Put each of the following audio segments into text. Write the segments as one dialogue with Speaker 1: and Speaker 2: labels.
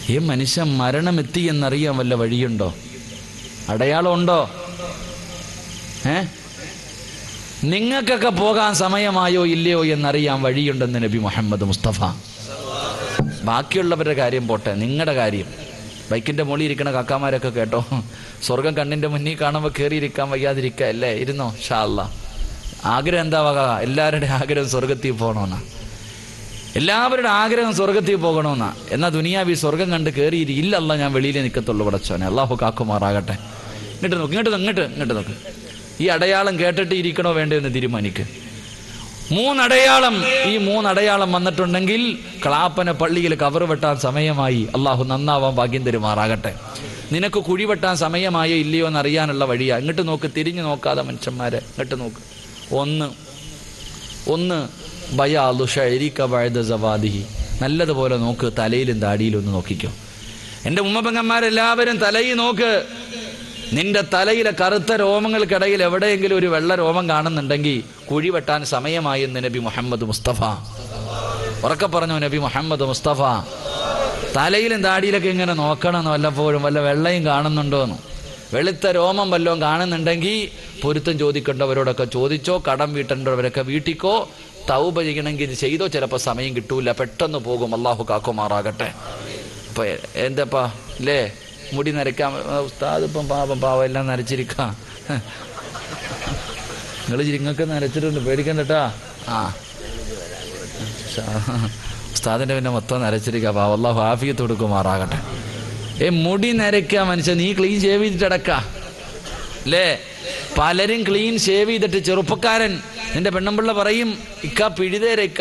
Speaker 1: ഈ മനുഷ്യൻ മരണമെത്തി എന്നറിയാൻ വല്ല വഴിയുണ്ടോ അടയാളമുണ്ടോ ഏ നിങ്ങൾക്കൊക്കെ പോകാൻ സമയമായോ ഇല്ലയോ എന്നറിയാൻ വഴിയുണ്ടെന്ന് നബി മുഹമ്മദ് മുസ്തഫ ബാക്കിയുള്ളവരുടെ കാര്യം പോട്ടെ നിങ്ങളുടെ കാര്യം ബൈക്കിന്റെ മുകളിൽ ഇരിക്കണ കാക്കാമാരൊക്കെ കേട്ടോ സ്വർഗം കണ്ണിന്റെ മുന്നിൽ കാണുമ്പോൾ കയറിയിരിക്കാൻ വയ്യാതിരിക്കുക അല്ലേ ഇരുന്നോ ഷാ അല്ലാ ആഗ്രഹം എന്താ വക എല്ലാവരുടെയും ആഗ്രഹം സ്വർഗത്തിൽ പോകണമെന്നാ എല്ലാവരുടെ ആഗ്രഹം സ്വർഗത്തിൽ പോകണമെന്നാ എന്നാ ദുനിയാവി സ്വർഗം കണ്ട് കയറിയിരി ഇല്ലല്ല ഞാൻ വെളിയിൽ നിൽക്കത്തുള്ളൂ പടച്ചോനെ അള്ളാഹു കാക്കുമാറാകട്ടെ ഇങ്ങോട്ട് നോക്ക് ഇങ്ങോട്ട് നോക്ക്, ഇങ്ങോട്ട് ഇങ്ങോട്ട് നോക്ക് ഈ അടയാളം കേട്ടിട്ട് ഇരിക്കണോ വേണ്ടോ എന്ന് തീരുമാനിക്ക് മൂന്നടയാളം ഈ മൂന്നടയാളം വന്നിട്ടുണ്ടെങ്കിൽ ക്ലാപ്പന പള്ളിയിൽ കവർ വെട്ടാൻ സമയമായി അള്ളാഹു നന്നാവാൻ ഭാഗ്യം തരുമാറാകട്ടെ നിനക്ക് കുഴി വെട്ടാൻ സമയമായോ ഇല്ലയോ എന്ന് അറിയാനുള്ള വഴിയാ ഇങ്ങോട്ട് നോക്ക് തിരിഞ്ഞു നോക്കാതെ മനുഷ്യന്മാരെ ഇങ്ങോട്ട് നോക്ക് ഒന്ന് ഒന്ന് ബയാലു ഷരീക്ക വഴുത സവാദിഹി നല്ലതുപോലെ നോക്ക് തലയിലും താടിയിലും ഒന്ന് നോക്കിക്കോ എൻ്റെ ഉമ്മപെങ്ങന്മാരെല്ലാവരും തലയിൽ നോക്ക് നിന്റെ തലയിലെ കറുത്ത രോമങ്ങൾക്കിടയിൽ എവിടെയെങ്കിലും ഒരു വെള്ള രോമം കാണുന്നുണ്ടെങ്കിൽ കുഴി വെട്ടാൻ സമയമായി എന്ന് നബി മുഹമ്മദ് മുസ്തഫ ഉറക്കെ പറഞ്ഞു നബി മുഹമ്മദ് മുസ്തഫ തലയിലും താടിയിലൊക്കെ ഇങ്ങനെ നോക്കണം വല്ലപ്പോഴും വല്ല വെള്ളയും കാണുന്നുണ്ടോന്ന് വെളുത്ത രോമം വല്ലതും കാണുന്നുണ്ടെങ്കിൽ പൊരുത്തം ചോദിക്കേണ്ടവരോടൊക്കെ ചോദിച്ചോ കടം വീട്ടേണ്ടവരൊക്കെ വീട്ടിക്കോ തൗബ ചെയ്യണമെങ്കിൽ ഇത് ചെയ്തോ ചിലപ്പോൾ സമയം കിട്ടൂല പെട്ടെന്ന് പോകും അള്ളാഹു കാക്കുമാറാകട്ടെ അപ്പൊ എന്താപ്പാ അല്ലേ മുടി നരയ്ക്കാൻ ഉസ്താദ് ഇപ്പം പാപം പാവം എല്ലാം നരച്ചിരിക്കാം നിങ്ങൾ ചിരിങ്ങൊക്കെ നരച്ചിട്ടുണ്ട് പേടിക്കണ്ടട്ടാ ആ ഉസ്താദിന്റെ പിന്നെ മൊത്തം നരച്ചിരിക്കാം പാവം അള്ളാഹു ഹാഫിയത്ത് കൊടുക്കുമാറാകട്ടെ ഏ മുടി നരയ്ക്കുക മനുഷ്യൻ നീ ക്ലീൻ ഷേവ് ചെയ്തിട്ട് അടക്ക അല്ലേ പലരും ക്ലീൻ ഷേവ് ചെയ്തിട്ട് ചെറുപ്പക്കാരൻ നിന്റെ പെണ്ണമ്പിള്ള പറയും ഇക്ക പിഴുതേരക്ക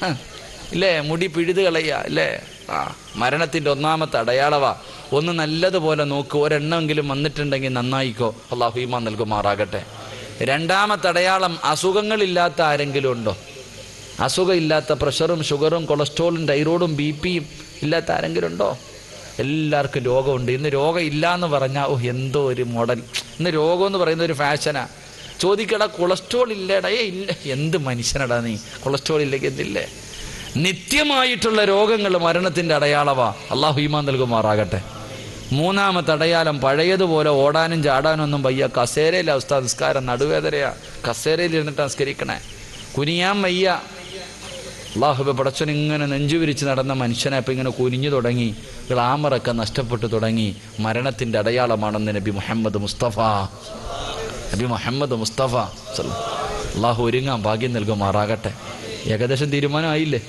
Speaker 1: ഇല്ലേ മുടി പിഴുത് കളയ അല്ലേ ആ മരണത്തിന്റെ ഒന്നാമത്തെ അടയാളവാ ഒന്ന് നല്ലതുപോലെ നോക്ക് ഒരെണ്ണമെങ്കിലും വന്നിട്ടുണ്ടെങ്കിൽ നന്നായിക്കോ അള്ളാഹു ഈമാൻ നൽകുമാറാകട്ടെ രണ്ടാമത്തെ അടയാളം അസുഖങ്ങളില്ലാത്ത ആരെങ്കിലും ഉണ്ടോ അസുഖമില്ലാത്ത പ്രഷറും ഷുഗറും കൊളസ്ട്രോളും തൈറോയിഡും ബി പിയും ഇല്ലാത്ത ആരെങ്കിലും ഉണ്ടോ എല്ലാവർക്കും രോഗമുണ്ട് ഇന്ന് രോഗം ഇല്ല എന്ന് പറഞ്ഞാൽ ഓ എന്തോ ഒരു മോഡൽ ഇന്ന് രോഗം എന്ന് പറയുന്ന ഒരു ഫാഷനാ ചോദിക്കടാ കൊളസ്ട്രോൾ ഇല്ലേടാ ഏ ഇല്ല എന്ത് മനുഷ്യനടാ നീ കൊളസ്ട്രോൾ ഇല്ലെങ്കിൽ എന്തില്ലേ നിത്യമായിട്ടുള്ള രോഗങ്ങൾ മരണത്തിന്റെ അടയാളവാ അള്ളാഹു ഈമാൻ നൽകുമാറാകട്ടെ മൂന്നാമത്തെ അടയാളം പഴയതുപോലെ ഓടാനും ചാടാനും ഒന്നും വയ്യ കസേരയിലെ അവസ്ഥ നിസ്കാരം നടുവേദനയാ കസേരയിൽ ഇരുന്നിട്ട് നിസ്കരിക്കണേ കുനിയാൻ വയ്യ അള്ളാഹുബെ പടച്ചൻ ഇങ്ങനെ നെഞ്ചുവിരിച്ച് നടന്ന മനുഷ്യനെ ഇപ്പം ഇങ്ങനെ കുനിഞ്ഞു തുടങ്ങി ഗ്ലാമറൊക്കെ നഷ്ടപ്പെട്ടു തുടങ്ങി മരണത്തിൻ്റെ അടയാളമാണെന്ന് നബി മുഹമ്മദ് മുസ്തഫ നബി മുഹമ്മദ് മുസ്തഫ സല്ല. അള്ളാഹു ഒരുങ്ങാൻ ഭാഗ്യം നൽകുമാറാകട്ടെ ഏകദേശം തീരുമാനമായില്ലേ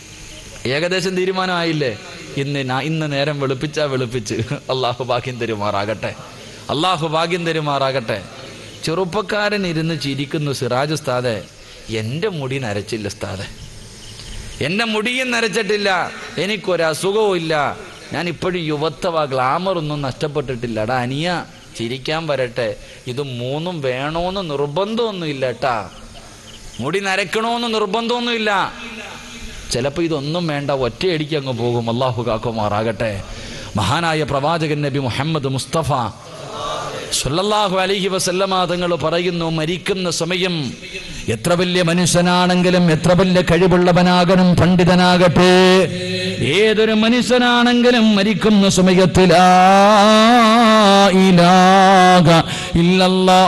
Speaker 1: ഏകദേശം തീരുമാനമായില്ലേ ഇന്ന് നാ- ഇന്ന് നേരം വെളുപ്പിച്ചാ വെളുപ്പിച്ച് അള്ളാഹു ഭാഗ്യം തരുമാറാകട്ടെ അള്ളാഹു ഭാഗ്യം തരുമാറാകട്ടെ ചെറുപ്പക്കാരൻ ഇരുന്ന് ചിരിക്കുന്നു സിറാജ് ഉസ്താദെ എൻ്റെ മുടി നരച്ചില്ല ഉസ്താദെ എൻ്റെ മുടിയും നരച്ചിട്ടില്ല എനിക്കൊരു അസുഖവും ഇല്ല ഞാൻ ഇപ്പോഴും യുവത്വ ഗ്ലാമർ ഒന്നും നഷ്ടപ്പെട്ടിട്ടില്ല എടാ അനിയ ചിരിക്കാൻ വരട്ടെ ഇത് മൂന്നും വേണോന്ന് നിർബന്ധമൊന്നും ഇല്ല കേട്ടാ മുടി നരക്കണോന്ന് നിർബന്ധമൊന്നുമില്ല ചിലപ്പോൾ ഇതൊന്നും വേണ്ട ഒറ്റയടിക്ക് അങ്ങ് പോകും അള്ളാഹു കാക്കുമാറാകട്ടെ മഹാനായ പ്രവാചകൻ നബി മുഹമ്മദ് മുസ്തഫ സല്ലല്ലാഹു അലൈഹി വസല്ലമ തങ്ങൾ പറയുന്നു മരിക്കുന്ന സമയം എത്ര വലിയ മനുഷ്യനാണെങ്കിലും എത്ര വലിയ കഴിവുള്ളവനാകണം പണ്ഡിതനാകട്ടെ ഏതൊരു മനുഷ്യനാണെങ്കിലും മരിക്കുന്ന സമയത്തിൽ ആ ഇലാഹ ഇല്ലല്ലാ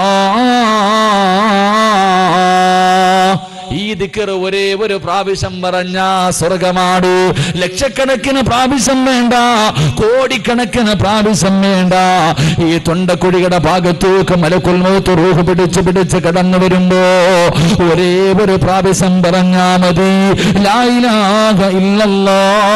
Speaker 1: ഈ ദിക്കർ ഒരേ ഒരു പ്രാവശ്യം പറഞ്ഞ സ്വർഗമാടു ലക്ഷക്കണക്കിന് പ്രാവശ്യം വേണ്ട കോടിക്കണക്കിന് പ്രാവശ്യം വേണ്ട ഈ തൊണ്ടക്കുഴിയുടെ ഭാഗത്തേക്ക് മലക്കുൽ മൗത്ത് റൂഹ് പിടിച്ച് പിടിച്ച് കടന്നു വരുമ്പോ ഒരേ ഒരു പ്രാവശ്യം പറഞ്ഞാ മതി ലായിലാക ഇല്ലല്ലോ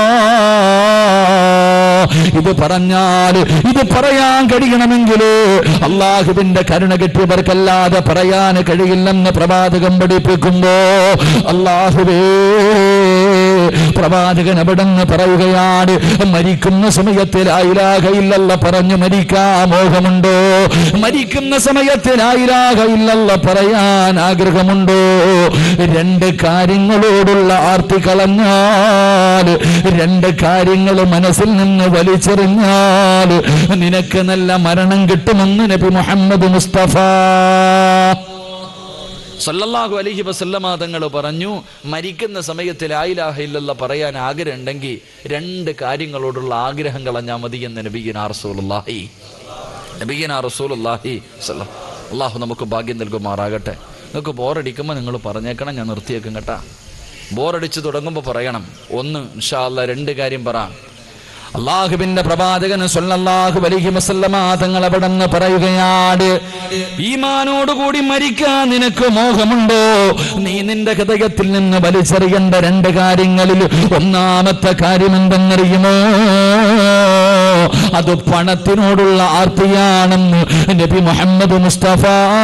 Speaker 1: ഇത് പറഞ്ഞാൽ ഇത് പറയാൻ കഴിയണമെങ്കിൽ അള്ളാഹുവിന്റെ കരുണ കിട്ടിയവർക്കല്ലാതെ പറയാൻ കഴിയില്ലെന്ന് പ്രവാചകം പഠിപ്പിക്കുമ്പോ അള്ളാഹുവേ പ്രവാചകൻ അവിടെന്ന് പറയുകയാണ് മരിക്കുന്ന സമയത്തിൽ ആയിരാകയില്ലല്ല പറഞ്ഞു മരിക്കാ മോഹമുണ്ടോ മരിക്കുന്ന സമയത്തിൽ ആയിരാകയില്ലല്ല പറയാൻ ആഗ്രഹമുണ്ടോ രണ്ട് കാര്യങ്ങളോടുള്ള ആർത്തി കളഞ്ഞാൽ രണ്ട് കാര്യങ്ങൾ മനസ്സിൽ നിന്ന് വലിച്ചെറിഞ്ഞാൽ നിനക്ക് നല്ല മരണം കിട്ടുമെന്ന് നബി മുഹമ്മദ് മുസ്തഫ സല്ലല്ലാഹു അലൈഹി വസല്ലമ തങ്ങൾ പറഞ്ഞു മരിക്കുന്ന സമയത്ത് ലായിലാഹ ഇല്ലല്ല പറയാൻ ആഗ്രഹം ഉണ്ടെങ്കിൽ രണ്ട് കാര്യങ്ങളോടുള്ള ആഗ്രഹം കളഞ്ഞാൽ മതി എന്ന് നബീന റസൂലുള്ളാഹി നബീന റസൂലുള്ളാഹി സല്ല അള്ളാഹു നമുക്ക് ഭാഗ്യം നൽകുമാറാകട്ടെ നിങ്ങൾക്ക് ബോറടിക്കുമ്പോൾ നിങ്ങൾ പറഞ്ഞേക്കണം ഞാൻ നിർത്തിയേക്കും കേട്ടാ ബോറടിച്ച് തുടങ്ങുമ്പോൾ പറയണം ഒന്ന് ഇൻഷാ അല്ലാ രണ്ട് കാര്യം പറ അള്ളാഹുവിന്റെ പ്രവാചകൻ സല്ലല്ലാഹു അലൈഹി വസല്ലമ തങ്ങൾ അവിടെന്ന് പറയുകയാണ് ഈമാനോടുകൂടി മരിക്കാൻ നിനക്ക് മോഹമുണ്ടോ നീ നിന്റെ ഹൃദയത്തിൽ നിന്ന് വലിച്ചെറിയേണ്ട രണ്ട് കാര്യങ്ങളിൽ ഒന്നാമത്തെ കാര്യം എന്തെന്നറിയുമോ അത് പണത്തിനോടുള്ള ആർത്തിയാണെന്ന് നബി മുഹമ്മദ് മുസ്തഫ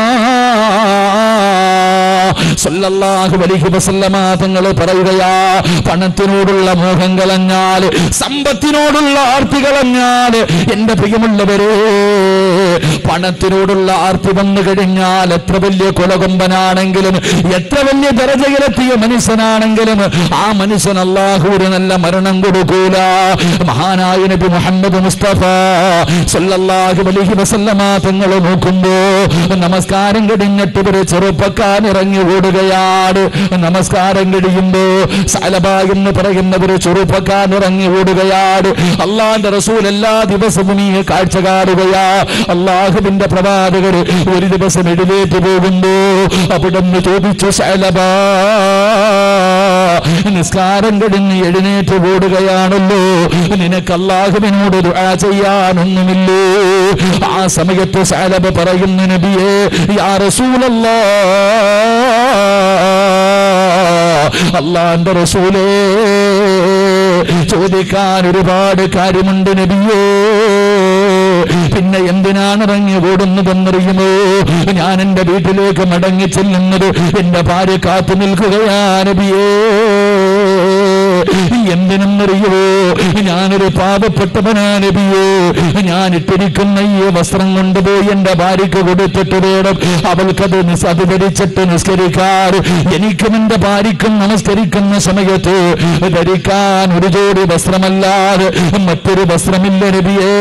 Speaker 1: സല്ലല്ലാഹു അലൈഹി വസല്ലമ തങ്ങൾ പറയുകയാ പണത്തിനോടുള്ള മോഹം കളഞ്ഞാൽ സമ്പത്തിനോടുള്ള ആർത്തി കളഞ്ഞാൽ എന്റെ പ്രിയമുള്ളവരെ പണത്തിനോടുള്ള ആർത്തി വന്നു കഴിഞ്ഞാൽ എത്ര വലിയ കൊലകൊമ്പനാണെങ്കിലും എത്ര വലിയ ദരജയിലെത്തിയ മനുഷ്യനാണെങ്കിലും ആ മനുഷ്യൻ അള്ളാഹു ഒരു നല്ല മരണം കൊടുക്കൂല മഹാനായ നബി മുഹമ്മദ് മുസ്തഫ സല്ലല്ലാഹു അലൈഹി വസല്ലമ തങ്ങൾ നോക്കുമ്പോ നമസ്കാരം കഴിഞ്ഞിട്ട് ഒരു ചെറുപ്പക്കാരൻ ഇറങ്ങി ഓടുകയാണ് നമസ്കാരം കഴിയുമ്പോ സലബ എന്ന് പറയുന്ന ഒരു ചെറുപ്പക്കാരൻ ഇറങ്ങി ഓടുകയാണ് അള്ളാന്റെ റസൂൽ എല്ലാ ദിവസവും ഈ കാഴ്ച കാണുകയാ അള്ളാഹുവിന്റെ പ്രവാചകർ ഒരു ദിവസം എഴുന്നേറ്റ് പോകുമ്പോ അവിടെ നിന്ന് ചോദിച്ചു സലബ നിസ്കാരം കഴിഞ്ഞ് എഴുന്നേറ്റ് ഓടുകയാണല്ലോ നിനക്ക് അള്ളാഹുവിനോട് ദുആ ചെയ്യാനൊന്നുമില്ലേ ആ സമയത്ത് സലബ പറയുന്നു നബിയേ യാ റസൂലല്ലാ അള്ളാന്റെ റസൂലേ ചോദിക്കാൻ ഒരുപാട് കാര്യമുണ്ട് നബിയേ പിന്നെ എന്തിനാണ് ഇറങ്ങി ഓടുന്നതെന്നറിയുമോ ഞാൻ എന്റെ വീട്ടിലേക്ക് മടങ്ങി ചെല്ലുന്നത് എന്റെ ഭാര്യ കാത്തു നിൽക്കുകയാ നബിയേ എന്തിനെന്നറിയുവോ ഞാനൊരു പാപപ്പെട്ടവനാ നബിയേ ഞാൻ ഇട്ടിരിക്കുന്ന ഈ വസ്ത്രം കൊണ്ടുപോയി എന്റെ ഭാര്യയ്ക്ക് കൊടുത്തിട്ട് വേണം അവൾക്കത് നിസ് അത് ധരിച്ചിട്ട് നിസ്കരിക്കാറ് എനിക്കും എന്റെ ഭാര്യയ്ക്കും നമസ്കരിക്കുന്ന സമയത്ത് ധരിക്കാൻ ഒരു ജോഡി വസ്ത്രമല്ലാതെ മറ്റൊരു വസ്ത്രമില്ല നബിയേ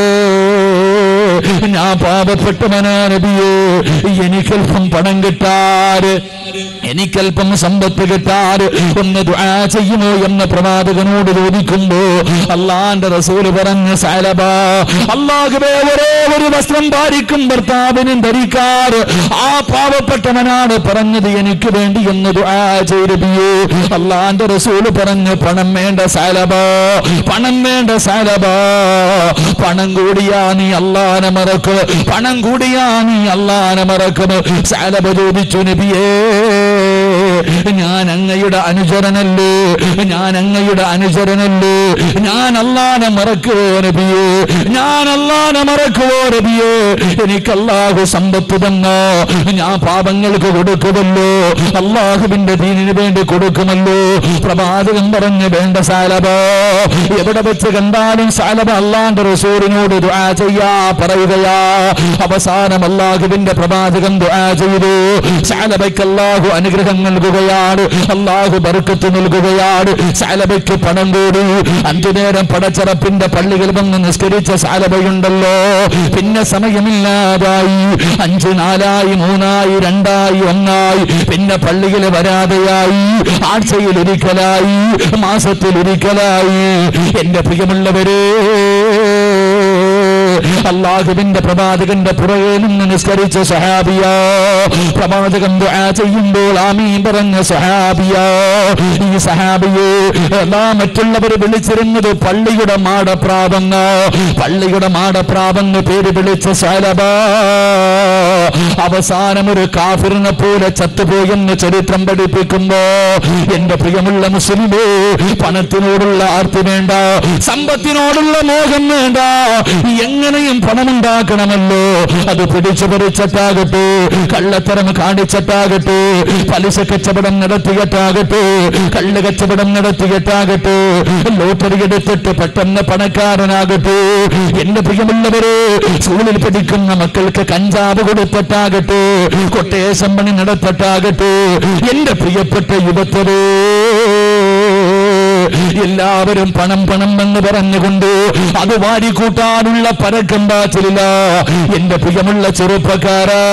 Speaker 1: ഞാൻ പാപപ്പെട്ടവനാ നബിയേ എനിക്കൽപ്പം പണം കിട്ടാറ് എനിക്കൽപ്പം സമ്പത്ത് കിട്ടാറ് ഒന്ന് ദുആ ചെയ്യുമോ എന്ന് പ്രവാചകനോട് ചോദിക്കുമ്പോ അള്ളാന്റെ റസൂല് പറഞ്ഞ സാലബ അള്ളാഹുവേ ഒരേ ഒരു വസ്ത്രം ഭാര്യക്കും ഭർത്താവിനും ധരിക്കാറ് ആ പാവപ്പെട്ടവനാണ് പറഞ്ഞത് എനിക്ക് വേണ്ടി എന്ന് ദുആ ചെയ്തബിയോ അള്ളാന്റെ റസൂല് പറഞ്ഞു പണം വേണ്ട സാലബ പണം വേണ്ട സാലബ പണം കൂടിയാ നീ അള്ളാനെ മറക്കും പണം കൂടിയാ നീ അള്ളാനെ മറക്കും സാലബ ചോദിച്ചു നബിയേ ഞാൻ അങ്ങയുടെ അനുചരനല്ലേ ഞാൻ അങ്ങയുടെ അനുചരനല്ലേ ഞാൻ അള്ളാനെ മറക്കുവോ നബിയേ ഞാൻ അള്ളാനെ മറക്കുവോ നബിയേ എനിക്ക് അള്ളാഹു സമ്പത്ത് തന്നോ ഞാൻ പാപങ്ങൾക്ക് കൊടുക്കുമല്ലോ അള്ളാഹുവിന്റെ ദീനിന് വേണ്ടി കൊടുക്കുമല്ലോ പ്രവാചകൻ പറഞ്ഞു വേണ്ട സാലബോ എവിടെ വെച്ച് കണ്ടാലും സാലബ അള്ളാന്റെ റസൂലിനോട് ദുആ ചെയ്യാ പറയുകയാ അവസാനം അള്ളാഹുവിന്റെ പ്രവാചകൻ ദുആ ചെയ്തു സാലബയ്ക്ക് അള്ളാഹു അനുഗ്രഹം നൽകുകയാണ് അള്ളാഹു ബർക്കത്ത് നൽകുകയാണ് സാലബയ്ക്ക് പണം കൂടി അഞ്ചു നേരം പടച്ചറപ്പിന്റെ പള്ളികളിൽ വന്ന് നിസ്കരിച്ച സാലബയുണ്ടല്ലോ പിന്നെ സമയമില്ലാതായി അഞ്ചു നാലായി മൂന്നായി രണ്ടായി ഒന്നായി പിന്നെ പള്ളിയിൽ വരാതെയായി ആഴ്ചയിൽ ഒരിക്കലായി മാസത്തിൽ ഒരിക്കലായി എന്റെ പ്രിയമുള്ളവരെ അള്ളാഹുവിന്റെ പ്രവാചകന്റെ പുറകെ നിന്ന് നിസ്കരിച്ച സഹാബിയ പ്രവാചകൻ ദുആ ചെയ്യുമ്പോൾ ആമീൻ പറഞ്ഞ സഹാബിയ ഈ സഹാബിയെ എല്ലാ മറ്റുള്ളവർ വിളിച്ചിരുന്നത് പള്ളിയുടെ മാടപ്രാവെന്ന് പള്ളിയുടെ മാടപ്രാവെന്ന് പേര് വിളിച്ച സലബ അവസാനം ഒരു കാഫിറിനെ പോലെ ചത്തുപോയെന്ന് ചരിത്രം പഠിപ്പിക്കുമ്പോ എന്റെ പ്രിയമുള്ള മുസ്ലിമേ പണത്തിനോടുള്ള ആർത്തി വേണ്ട സമ്പത്തിനോടുള്ള മോഹം വേണ്ട എങ്ങനെയും പണമുണ്ടാക്കണമല്ലോ അത് പിടിച്ചു പറിച്ചിട്ടാകട്ടെ കള്ളത്തരം കാണിച്ചിട്ടാകട്ടെ പലിശ കച്ചവടം നടത്തിയിട്ടാകട്ടെ കള്ള് കച്ചവടം നടത്തിയിട്ടാകട്ടെ ലോട്ടറി എടുത്തിട്ട് പെട്ടെന്ന് പണക്കാരനാകട്ടെ എന്റെ പ്രിയമുള്ളവരെ സ്കൂളിൽ പഠിക്കുന്ന മക്കൾക്ക് കഞ്ചാവ് കൊടുത്തിട്ടാകട്ടെ കൊട്ടേശം പണി നടത്തിട്ടാകട്ടെ എന്റെ പ്രിയപ്പെട്ട യുവത്തരേ
Speaker 2: എല്ലാവരും പണം പണം എന്ന് പറഞ്ഞുകൊണ്ട് അത് വാരിക്കൂട്ടാനുള്ള പരക്കം പാച്ചിലില്ല എന്റെ പ്രിയമുള്ള ചെറുപ്പക്കാരാ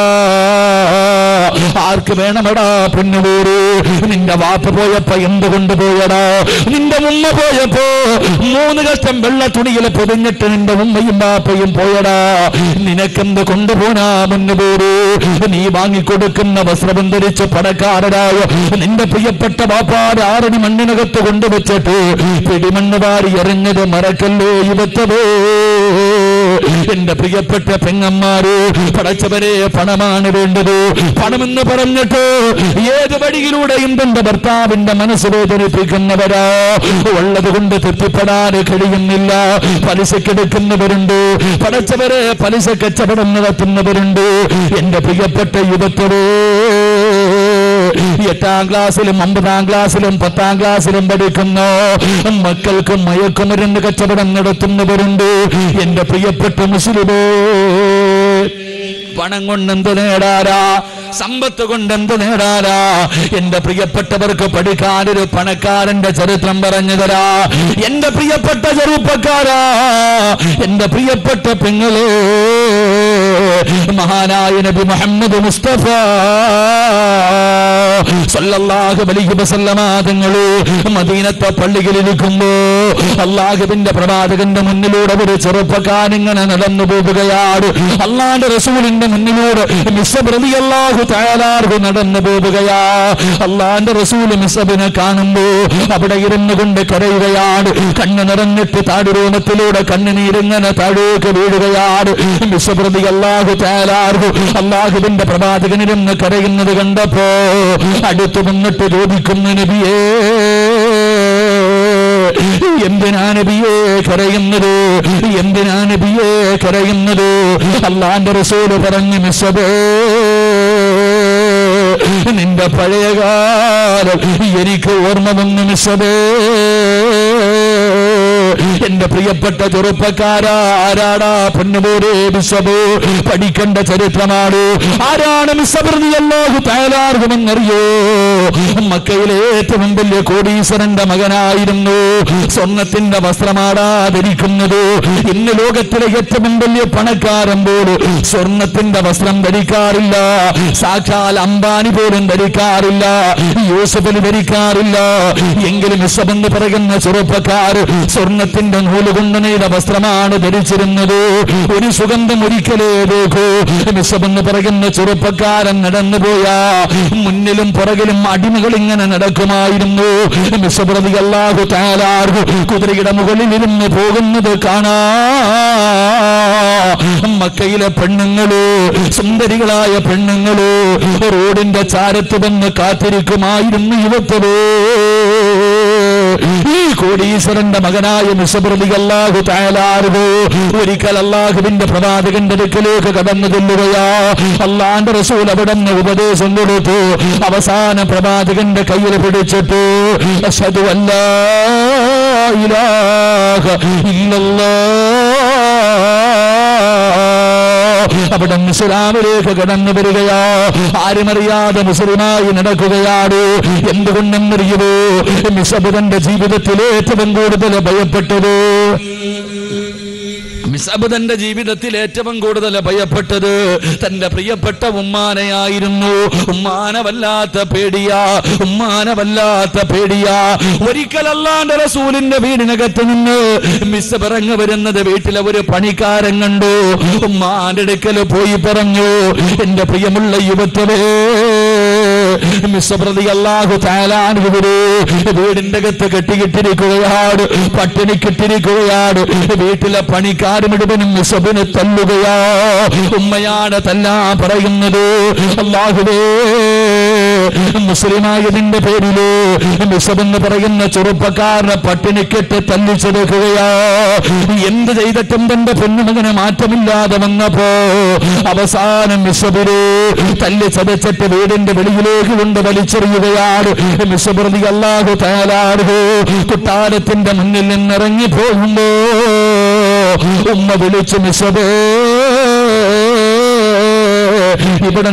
Speaker 2: ആർക്ക് വേണമെടാ പെണ്ണുപോര് നിന്റെ വാപ്പ പോയപ്പോ എന്തുകൊണ്ട് പോയടാ നിന്റെ ഉമ്മ പോയപ്പോ മൂന്ന് കഷ്ടം വെള്ള തുണിയിൽ പൊതിഞ്ഞിട്ട് നിന്റെ ഉമ്മയും ബാപ്പയും പോയടാ നിനക്കെന്ത് കൊണ്ടുപോനാ മുന്നുപോര് നീ വാങ്ങിക്കൊടുക്കുന്ന വസ്ത്രം ധരിച്ച് പടക്കാരനായ നിന്റെ പ്രിയപ്പെട്ട ബാപ്പാട് ആറടി മണ്ണിനകത്ത് കൊണ്ടുവച്ചിട്ട് പിടിമണ്ണ് വാരി എറിഞ്ഞത് മറക്കല്ലോ യുവത്തവേ എന്റെ പ്രിയപ്പെട്ട പെങ്ങന്മാര് പടച്ചവരെ പണമാണ് വേണ്ടത് പണമെന്ന് പറഞ്ഞിട്ട് ഏത് വഴിയിലൂടെയും തന്റെ ഭർത്താവിന്റെ മനസ്സ് വേദനിപ്പിക്കുന്നവരാ ഉള്ളത് കൊണ്ട് തൃപ്തിപ്പെടാൻ കഴിയുന്നില്ല പലിശക്കെടുക്കുന്നവരുണ്ട് പടച്ചവരെ പലിശ കച്ചവടം നടത്തുന്നവരുണ്ട് എന്റെ പ്രിയപ്പെട്ട യുവത്വരേ എട്ടാം ക്ലാസ്സിലും ഒമ്പതാം ക്ലാസ്സിലും പത്താം ക്ലാസ്സിലും പഠിക്കുന്ന മക്കൾക്ക് മയക്കുമരുന്ന് കച്ചവടം നടത്തുന്നവരുണ്ട് എന്റെ പ്രിയപ്പെട്ട മുസ്ലിമേ പണം കൊണ്ട് എന്ത് നേടാരാ സമ്പത്ത് കൊണ്ട് എന്ത് നേടാരാ എന്റെ പ്രിയപ്പെട്ടവർക്ക് പഠിക്കാനൊരു പണക്കാരന്റെ ചരിത്രം പറഞ്ഞു തരാ എന്റെ പ്രിയപ്പെട്ട ചെറുപ്പക്കാരാ എന്റെ പ്രിയപ്പെട്ട പെങ്ങളെ മഹാനായ നബി മുഹമ്മദ് മുസ്തഫ സല്ലല്ലാഹു അലൈഹി വസല്ലമ തങ്ങള് മദീനത്തെ പള്ളികളിലിരിക്കുമ്പോ അള്ളാഹുവിന്റെ പ്രവാചകന്റെ മുന്നിലൂടെ ഒരു ചെറുപ്പക്കാരൻ ഇങ്ങനെ നടന്നു പോവുകയാണ് അള്ളാന്റെ റസൂലിന്റെ മുന്നിലൂടെ മിസബ് റളിയല്ലാഹു തആലാഹു നടന്നു പോവുകയാ അള്ളാന്റെ റസൂൽ മിസബിനെ കാണുമ്പോ അവിടെ ഇരുന്നു കൊണ്ട് കരയുകയാണ് കണ്ണ് നിറഞ്ഞിട്ട് താടുരോമത്തിലൂടെ കണ്ണുനീരിങ്ങനെ താഴേക്ക് വീഴുകയാണ് മിസബ് റളിയല്ലാഹു തആലാഹു അള്ളാഹുവിന്റെ പ്രവാചകനിരുന്ന് കരയുന്നത് കണ്ടപ്പോ അടുത്തു വന്നിട്ട് ചോദിക്കുന്നു നബിയേ എന്തിനാ നബിയേ കരയുന്നത് എന്തിനാ നബിയേ കരയുന്നത് അള്ളാന്റെ റസൂല് പറഞ്ഞു മിസ്സബേ നിന്റെ പഴയകാലം എനിക്ക് ഓർമ്മ വന്നു മിസ്സബേ എന്റെ പ്രിയപ്പെട്ട ചെറുപ്പക്കാരാ ആരാടാ പൊന്നുപോരേ മിസ്സബ് പഠിക്കേണ്ട ചരിത്രമാണ് ആരാണ് മിസ്സബർന്ന് അല്ലാഹു തയ്യാറാകുമെന്നറിയോ മക്കയിലെ ഏറ്റവും വലിയ കോടീശ്വരന്റെ മകനായിരുന്നു സ്വർണത്തിന്റെ വസ്ത്രമാടാ ധരിക്കുന്നത് ഇന്ന് ലോകത്തിലെ ഏറ്റവും വലിയ പണക്കാരൻ പോലും സ്വർണത്തിന്റെ വസ്ത്രം ധരിക്കാറില്ല സാക്ഷാൽ അംബാനി പോലും ധരിക്കാറില്ല യൂസഫലി ധരിക്കാറില്ല എങ്കിലും മിസ്സബെന്ന് പറയുന്ന ചെറുപ്പക്കാർ സ്വർണത്തിന്റെ നൂല് കൊണ്ട് നെയ്ത വസ്ത്രമാണ് ധരിച്ചിരുന്നത് ഒരു സുഗന്ധം ഒരിക്കലേ നോക്കൂ മിസ്സബെന്ന് പറയുന്ന ചെറുപ്പക്കാരൻ നടന്നു പോയാ മുന്നിലും പുറകിലും അടിമകൾ ഇങ്ങനെ നടക്കുമായിരുന്നു മിസ്സപ്രതി അല്ലാഹു താലാർഹു കുതിരയുടെ മുകളിൽ ഇരുന്ന് പോകുന്നത് കാണാ മക്കയിലെ പെണ്ണുങ്ങള് സുന്ദരികളായ പെണ്ണുങ്ങള് റോഡിന്റെ ചാരത്ത് വന്ന് കാത്തിരിക്കുമായിരുന്നു യുവത്തവേ ഈ കോടീശ്വരന്റെ മകനായ മിസപ്രതി അല്ലാഹു താലാറുകോ ഒരിക്കൽ അള്ളാഹുവിന്റെ പ്രവാചകന്റെ അടുക്കലേക്ക് കടന്നു ചെല്ലുകയാ അള്ളാന്റെ റസൂൽ അവിടെ നിന്ന് ഉപദേശം കൊടുത്തു അവസാന പ്രവാചകന്റെ കയ്യിൽ പിടിച്ചിട്ട് അഷ്ഹദു അല്ലാ ഇലാഹ ഇല്ലല്ലാഹ് അവിടെ മുസ്ലാമിലേക്ക് കടന്നു വരികയാ ആരുമറിയാതെ മുസ്ലിമായി നടക്കുകയാണ് എന്തുകൊണ്ടെന്നറിയുമോ മിസബുദന്റെ ജീവിതത്തിൽ ഏറ്റവും കൂടുതൽ ഭയപ്പെട്ടത് മിസബുദന്റെ ജീവിതത്തിൽ ഏറ്റവും കൂടുതൽ ഭയപ്പെട്ടത് തന്റെ പ്രിയപ്പെട്ട ഉമ്മാനയായിരുന്നു ഉമ്മാന വല്ലാത്ത പേടിയാ ഉമ്മാന വല്ലാത്ത പേടിയാ ഒരിക്കലല്ലാണ്ട് റസൂലിന്റെ വീടിനകത്ത് നിന്ന് മിസ് പിറങ്ങു വരുന്നത് വീട്ടിലെ ഒരു പണിക്കാരൻ കണ്ടു ഉമ്മാന്റെ അടുക്കൽ പോയി പറഞ്ഞു എന്റെ പ്രിയമുള്ള യുവത്വമേ മിസ്സപ്രതി അല്ലാഹു താലാനുവര് വീടിന്റെ അകത്ത് കെട്ടിക്കിട്ടിരിക്കുകയാണ് പട്ടിണിക്കിട്ടിരിക്കുകയാണ് വീട്ടിലെ പണിക്കാർ മുഴുവനും മിസബിന് തല്ലുകയാ ഉമ്മയാണ് തല്ലാ പറയുന്നത് അള്ളാഹുവേ മുസ്ലിമായതിന്റെ പേരില് മിസബെന്ന് പറയുന്ന ചെറുപ്പക്കാരനെ പട്ടിണിക്കെട്ട് തല്ലിച്ചെടുക്കുകയാ എന്ത് ചെയ്തിട്ടും തന്റെ പെണ്ണുമകന് മാറ്റമില്ലാതെ വന്നപ്പോ അവസാനം മിസബില് തല്ലി ചതച്ചിട്ട് വീടിന്റെ വെളിയിലേക്ക് കൊണ്ട് വലിച്ചെറിയുകയാണ് മിസബർദി അല്ലാഹു തയ്യാറാണ് കുട്ടാരത്തിന്റെ മുന്നിൽ നിന്നിറങ്ങി പോകുമ്പോ ഉമ്മ വിളിച്ചു മിസബേ ഇവിടെ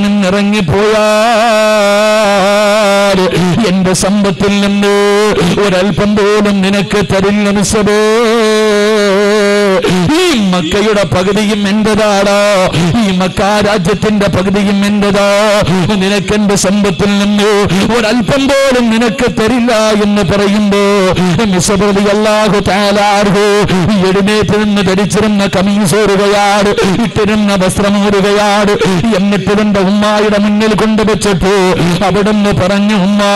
Speaker 2: നിന്നിറങ്ങിപ്പോയാൽ എന്റെ സമ്പത്തിൽ നിന്ന് ഒരൽപ്പം പോലും നിനക്ക് തരില്ല മിസ്സബേ ഈ മക്കയുടെ പകുതിയും എന്റേതാടാ ഈ മക്ക രാജ്യത്തിന്റെ പകുതിയും എന്റേതാ നിനക്ക് എന്റെ സമ്പത്തിൽ നിന്ന് ഒരൽപ്പം പോലും നിനക്ക് തരില്ല എന്ന് പറയുമ്പോ മിസബതി അല്ലാഹു താലാർഹു എഴുന്നേറ്റ് നിന്ന് ധരിച്ചിരുന്ന കമീസോറുകയാണ് ഇട്ടിരുന്ന വസ്ത്രമൂറുകയാണ് എന്നിട്ട് തന്റെ ഉമ്മായുടെ മുന്നിൽ കൊണ്ടുവച്ചിട്ട് അവിടുന്ന് പറഞ്ഞു ഉമ്മാ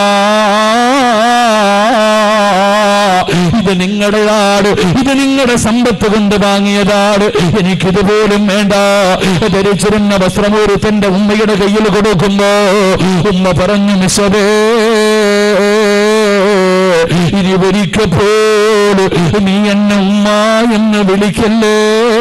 Speaker 2: ഇത് നിങ്ങളുടെയാണ് ഇത് നിങ്ങളുടെ സമ്പത്ത് കൊണ്ട് വാങ്ങിയതാണ് എനിക്കിത് പോലും വേണ്ട ധരിച്ചിരുന്ന വസ്ത്രമൂരി തന്റെ ഉമ്മയുടെ കയ്യിൽ കൊടുക്കുമ്പോ ഉമ്മ പറഞ്ഞു മിസബേ ഇനി ഒരിക്കപ്പോലും നീ എന്നെ ഉമ്മ എന്ന് വിളിക്കല്ലേ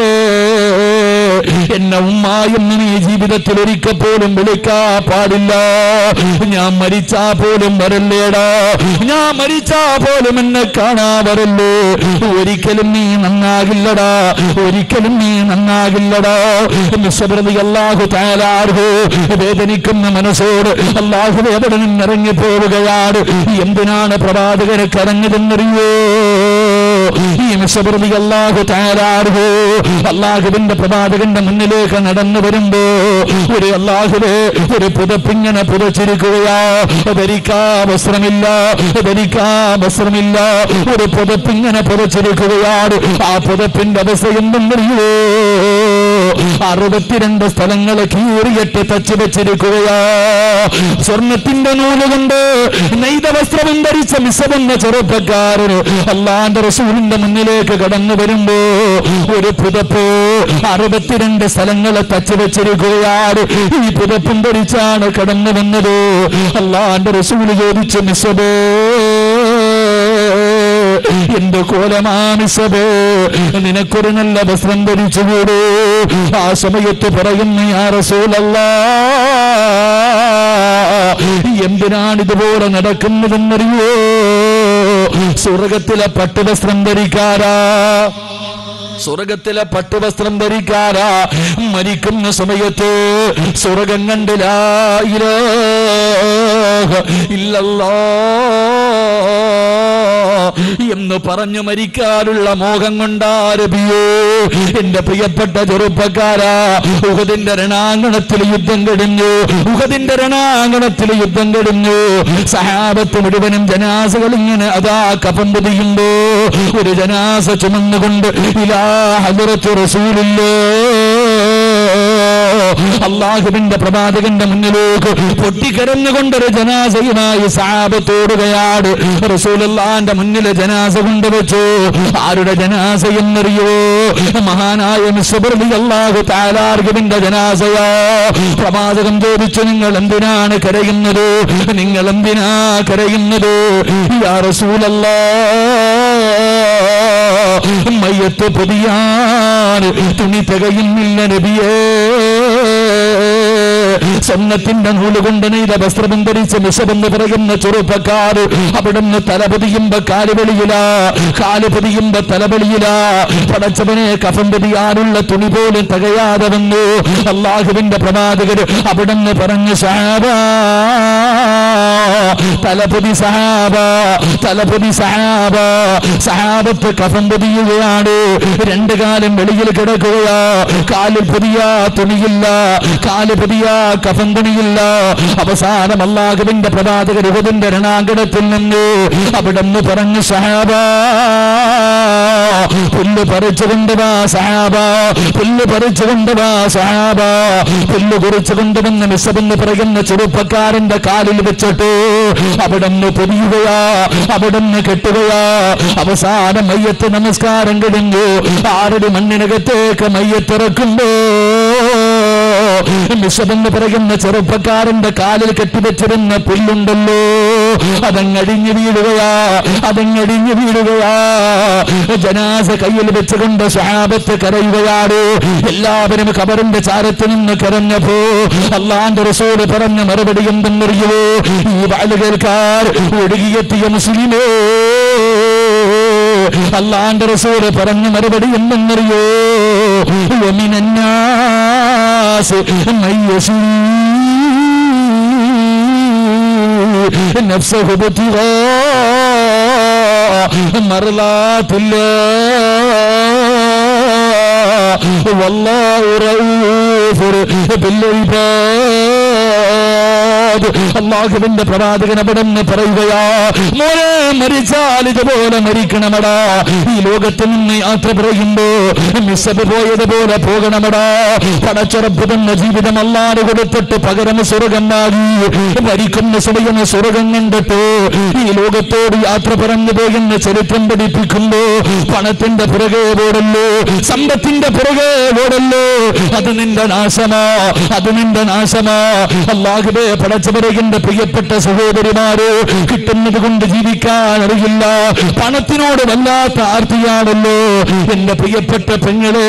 Speaker 2: എന്നെ ഉമ്മ എന്ന് നീ ജീവിതത്തിൽ ഒരിക്കൽ പോലും വിളിക്കാ പാടില്ല ഞാൻ മരിച്ചാ പോലും വരല്ലേടാ ഞാൻ മരിച്ചാ പോലും എന്നെ കാണാ വരല്ലേ ഒരിക്കലും നീ നന്നാകില്ലടാ ഒരിക്കലും നീ നന്നാകില്ലടാ നിസ്സപ്രതി അല്ലാഹു താലാർഹു വേദനിക്കുന്ന മനസ്സോട് അല്ലാഹു എവിടെ നിന്നിറങ്ങി പോവുകയാണ് എന്തിനാണ് പ്രവാചകരെ കരഞ്ഞതെന്നറിയോ ഈ മിസപ്രതി അല്ലാഹു താലാർഹു അല്ലാഹുവിന്റെ പ്രവാചകന്റെ മുന്നിലേക്ക് നടന്നു വരുമ്പോ ഒരു അല്ലാഹുവേ ഒരു പുതപ്പിങ്ങനെ പുതച്ചിരിക്കുകയാ ധരിക്കാ വസ്ത്രമില്ല ധരിക്കാ വസ്ത്രമില്ല ഒരു പുതപ്പിങ്ങനെ പുതച്ചിരിക്കുകയാണ് ആ പുതപ്പിന്റെ അവസ്ഥ എന്തെന്നറിയോ അറുപത്തിരണ്ട് സ്ഥലങ്ങളെ കീറിയിട്ട് തച്ചു വെച്ചിരിക്കുകയാ സ്വർണത്തിന്റെ നൂല് കൊണ്ട് നെയ്ത വസ്ത്രം ധരിച്ച മിസമെന്ന ചെറുപ്പക്കാരന് അള്ളാന്റെ റസൂലിന്റെ മുന്നിലേക്ക് കടന്നു വരുമ്പോ ഒരു പുതപ്പ് അറുപത്തിരണ്ട് സ്ഥലങ്ങളെ തച്ചു വെച്ചിരിക്കുകയാണ് ഈ പുതപ്പും ധരിച്ചാണ് കടന്നു വന്നത് അള്ളാന്റെ റസൂല് ചോദിച്ചു മിസബേ എന്റെ കോലമാമിസബേ നിനക്കൊരു നല്ല വസ്ത്രം ധരിച്ചുകൂടൂ ആ സമയത്ത് പറയുന്നു യാ റസൂലല്ല എന്തിനാണ് ഇതുപോലെ നടക്കുന്നതെന്നറിയോ സ്വർഗത്തിലെ പട്ടുവസ്ത്രം ധരിക്കാരാ സ്വർഗത്തിലെ പട്ടുവസ്ത്രം ധരിക്കാരാ മരിക്കുന്ന സമയത്ത് സ്വർഗം കണ്ടില്ല ഇല്ലല്ലോ എന്ന് പറഞ്ഞു മരിക്കാനുള്ള മോഹം കൊണ്ടാരബിയോ എന്റെ പ്രിയപ്പെട്ട ചെറുപ്പക്കാരാ ഉഹദിന്റെ രണാങ്കണത്തിൽ യുദ്ധം കഴിഞ്ഞു ഉഹദിന്റെ രണാങ്കണത്തിൽ യുദ്ധം കഴിഞ്ഞു സഹാബത്ത് മുഴുവനും ജനാസകൾ ഇങ്ങനെ അതാ കഫം പൊതിയുമ്പോ ഒരു ജനാസ ചുമന്നുകൊണ്ട് ഇലാ ഹദറത്തു റസൂലില്ലോ അള്ളാഹുവിന്റെ പ്രവാചകന്റെ മുന്നിലേക്ക് പൊട്ടിക്കരഞ്ഞുകൊണ്ടൊരു ജനാസയുമായി സാപത്തോടുകയാണ് റസൂലല്ലാന്റെ മുന്നിൽ ജനാസ കൊണ്ടുവച്ചു ആരുടെ ജനാസ എന്നറിയോ മഹാനായ മിസ്ബർലി അള്ളാഹു താലാർഗുവിന്റെ ജനാസയോ പ്രവാചകൻ ചോദിച്ചു നിങ്ങൾ എന്തിനാണ് കരയുന്നത് നിങ്ങൾ എന്തിനാ കരയുന്നത് യാ റസൂലല്ലാ മയ്യത്ത് പൊതിയാൻ തുണി തികയുന്നില്ല നബിയേ സ്വർണത്തിന്റെ നൂല് കൊണ്ട് നെയ്ത വസ്ത്രം ധരിച്ച് മിശബെന്ന് പറയുന്ന ചെറുപ്പക്കാർ അവിടുന്ന് തലപതിയുമ്പോ കാലുവെളിയില കാല് പതിയുമ്പോ തലവെളിയില പടച്ചവനെ കഫം പതിയാനുള്ള തുണി പോലും തികയാതെ വന്നു അള്ളാഹുവിന്റെ പ്രവാചകര് അവിടുന്ന് പറഞ്ഞു സാബ തലപതി സഹാബ തലപതി സഹാബ സഹാബത്ത് കഫം പൊതിയുകയാണ് രണ്ടു കാലം വെളിയിൽ കിടക്കുകയാ കാലിൽ പുതിയ തുണിയില്ല കാല് പുതിയ കഫം തുണിയില്ല അവസാനം അള്ളാഹുവിന്റെ പ്രവാചകർ യുഗതിന്റെ രണാങ്കണത്തിൽ നിന്ന് അവിടുന്ന് പറഞ്ഞു സഹാബ പുല്ല് പറിച്ചു കൊണ്ടുവാ സഹാബ പുല്ല് പറിച്ചു കൊണ്ടുവാ സഹാബ പുല്ല് കുറിച്ചു കൊണ്ടുവന്ന് മിസ്സബെന്ന് പറയുന്ന ചെറുപ്പക്കാരന്റെ കാലിൽ വെച്ചിട്ട് അവിടുന്ന് പൊതിയുകയാ അവിടുന്ന് കെട്ടുകയാ അവസാനം മയ്യത്ത് നമസ്കാരം കഴിഞ്ഞു ആരുടെ മണ്ണിനകത്തേക്ക് മയ്യത്തിറക്കുമ്പോ മിഷതെന്ന് പറയുന്ന ചെറുപ്പക്കാരന്റെ കാലിൽ കെട്ടിവെച്ചിരുന്ന പുല്ലുണ്ടല്ലോ അതങ്ങടിഞ്ഞു വീഴുകയാ അതങ്ങടിഞ്ഞു വീഴുകയാ ജനാസ കയ്യിൽ വെച്ചുകൊണ്ട് സ്വഹാബത്ത് കരയുകയാണ് എല്ലാവരും കബറിന്റെ ചാരത്ത് നിന്ന് കരഞ്ഞപ്പോ അള്ളാന്റെ റസൂല് പറഞ്ഞ മറുപടി എന്തെന്നറിയോ ഈ വാല് കേൾക്കാർ ഒഴുകിയെത്തിയ മുസ്ലിമേ അള്ളാന്റെ റസൂല് പറഞ്ഞ മറുപടി എന്തെന്നറിയോ ومن الناس من يشري نفسه ابتغاء مرضات الله والله رؤوف بالعباد അള്ളാഹുവിന്റെ പ്രവാചകൻ അവിടെ നിന്ന് പറയുകയാ മോനെ മരിച്ചാൽ ഇതുപോലെ മരിക്കണമടാ ഈ ലോകത്തിൽ നിന്ന് യാത്ര പറയുമ്പോ മിസ്സബ് പോയതുപോലെ പോകണമടാ പടച്ചുറപ്പ് തന്ന ജീവിതം അല്ലാതെ കൊടുത്തിട്ട് പകരം സ്വർഗം വാങ്ങി മരിക്കുന്ന സമയം സ്വർഗം കണ്ടിട്ട് ഈ ലോകത്തോട് യാത്ര പറഞ്ഞു പോകുന്ന ചരിത്രം പഠിപ്പിക്കുമ്പോ പണത്തിന്റെ പുറകെ ഓടല്ലോ സമ്പത്തിന്റെ പുറകെ ഓടല്ലോ അത് നിന്റെ നാശമാ അത് നിന്റെ നാശമാ അള്ളാഹുബേ പടച്ചവരകിന്റെ പ്രിയപ്പെട്ട സഹോദരിമാര് കിട്ടുന്നത് കൊണ്ട് ജീവിക്കാൻ അറിയില്ല പണത്തിനോട് വല്ലാത്ത ആർത്തിയാണല്ലോ എന്റെ പ്രിയപ്പെട്ട പെങ്ങളെ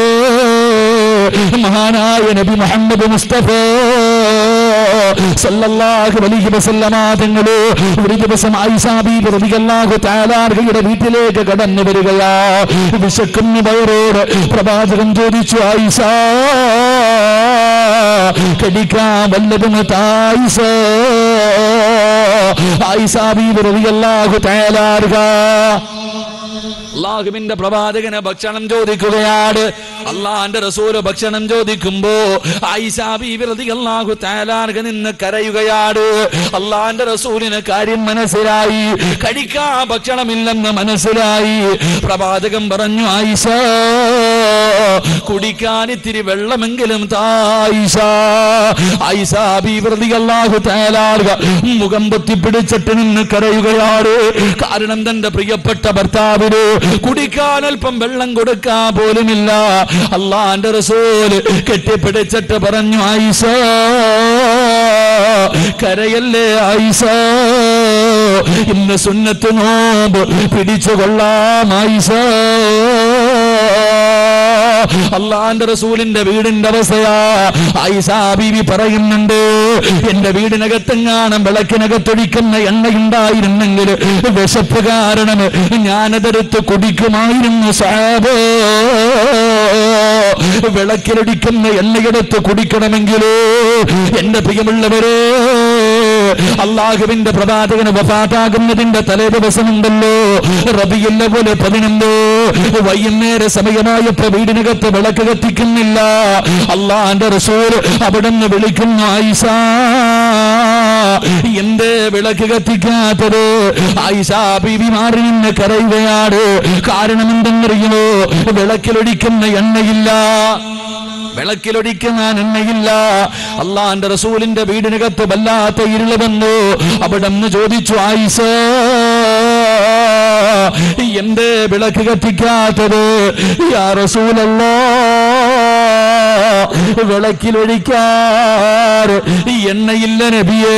Speaker 2: മഹാനായ നബി മുഹമ്മദ് മുസ്തഫ സല്ലല്ലാഹു അലൈഹി വസല്ലമ തങ്ങള് ഒരു ദിവസം ആയിഷാ ബീബി റളിയല്ലാഹു തആല അൻഹയുടെ വീട്ടിലേക്ക് കടന്നു വരികയാ വിശക്കുന്ന വയറോട് പ്രവാചകൻ ചോദിച്ചു ആയിഷ കടിക്കാൻ വല്ലതും തായിസ ആയിഷ ബീബി റളിയല്ലാഹു തആല അൻഹ അള്ളാഹുവിന്റെ പ്രവാചകന് ഭക്ഷണം ചോദിക്കുകയാണ് അള്ളാന്റെ റസൂല് ഭക്ഷണം ചോദിക്കുമ്പോ അള്ളാഹു താലാർക നിന്ന് കരയുകയാണ് അള്ളാന്റെ റസൂലിന് കാര്യം മനസ്സിലായി കഴിക്കാൻ ഭക്ഷണമില്ലെന്ന് മനസ്സിലായി പ്രവാചകൻ പറഞ്ഞു ആയിഷ കുടിക്കാൻ ഇത്തിരി വെള്ളമെങ്കിലും തായിഷ ആയിഷ ബീവൃതി അള്ളാഹു താലാർക മുഖം പൊത്തിപ്പിടിച്ചിട്ട് നിന്ന് കരയുകയാണ് കാരണം തന്റെ പ്രിയപ്പെട്ട ഭർത്താവിന് കുടിക്കാൻ അല്പം വെള്ളം കൊടുക്കാൻ പോലുമില്ല അള്ളാന്റെ റസൂല് കെട്ടിപ്പിടിച്ചിട്ട് പറഞ്ഞു ആയിഷ കരയല്ലേ ആയിഷ ഇന്ന് സുന്നത്ത് നോമ്പ് പിടിച്ചു കൊള്ളാം ആയിഷ അള്ളാന്റെ റസൂലിന്റെ വീടിന്റെ അവസ്ഥയാ ആയിഷാ ബീവി പറയുന്നുണ്ട് എന്റെ വീടിനകത്തെങ്ങാനും വിളക്കിനകത്തൊഴിക്കുന്ന എണ്ണയുണ്ടായിരുന്നെങ്കിൽ വിശപ്പ് കാരണം ഞാനതെടുത്ത് കുടിക്കുമായിരുന്നു സാബോ വിളക്കിലൊടിക്കുന്ന എണ്ണയെടുത്ത് കുടിക്കണമെങ്കിലോ എന്റെ പ്രിയമുള്ളവരെ അള്ളാഹുവിന്റെ പ്രവാചകന് വഫാത്താകുന്നതിന്റെ തലേ ദിവസമുണ്ടല്ലോ റബിയുള്ള പോലെ പതിനൊന്നോ വൈകുന്നേര സമയമായപ്പോ വീടിനകത്ത് വിളക്ക് കത്തിക്കുന്നില്ല അള്ളാന്റെ റസൂൽ അവിടെ നിന്ന് വിളിക്കുന്ന ആയിഷ എന്തേ വിളക്ക് കത്തിക്കാത്തത് ആയിഷ ബീബി മാറി നിന്ന് കരയുകയാണ് കാരണം എന്തെന്നറിയുമോ വിളക്കിലൊടിക്കുന്ന എണ്ണയില്ല വിളക്കിലൊടിക്കുന്ന എണ്ണയില്ല അള്ളാന്റെ റസൂലിന്റെ വീടിനകത്ത് വല്ലാത്ത ഇരുള് വന്നു അവിടെ നിന്ന് ചോദിച്ചു ആയിഷ എന്തേ വിളക്ക് കത്തിക്കാത്തത് യാ റസൂലല്ലോ വിളക്കിലൊഴിക്കാറ് എണ്ണയില്ല നബിയേ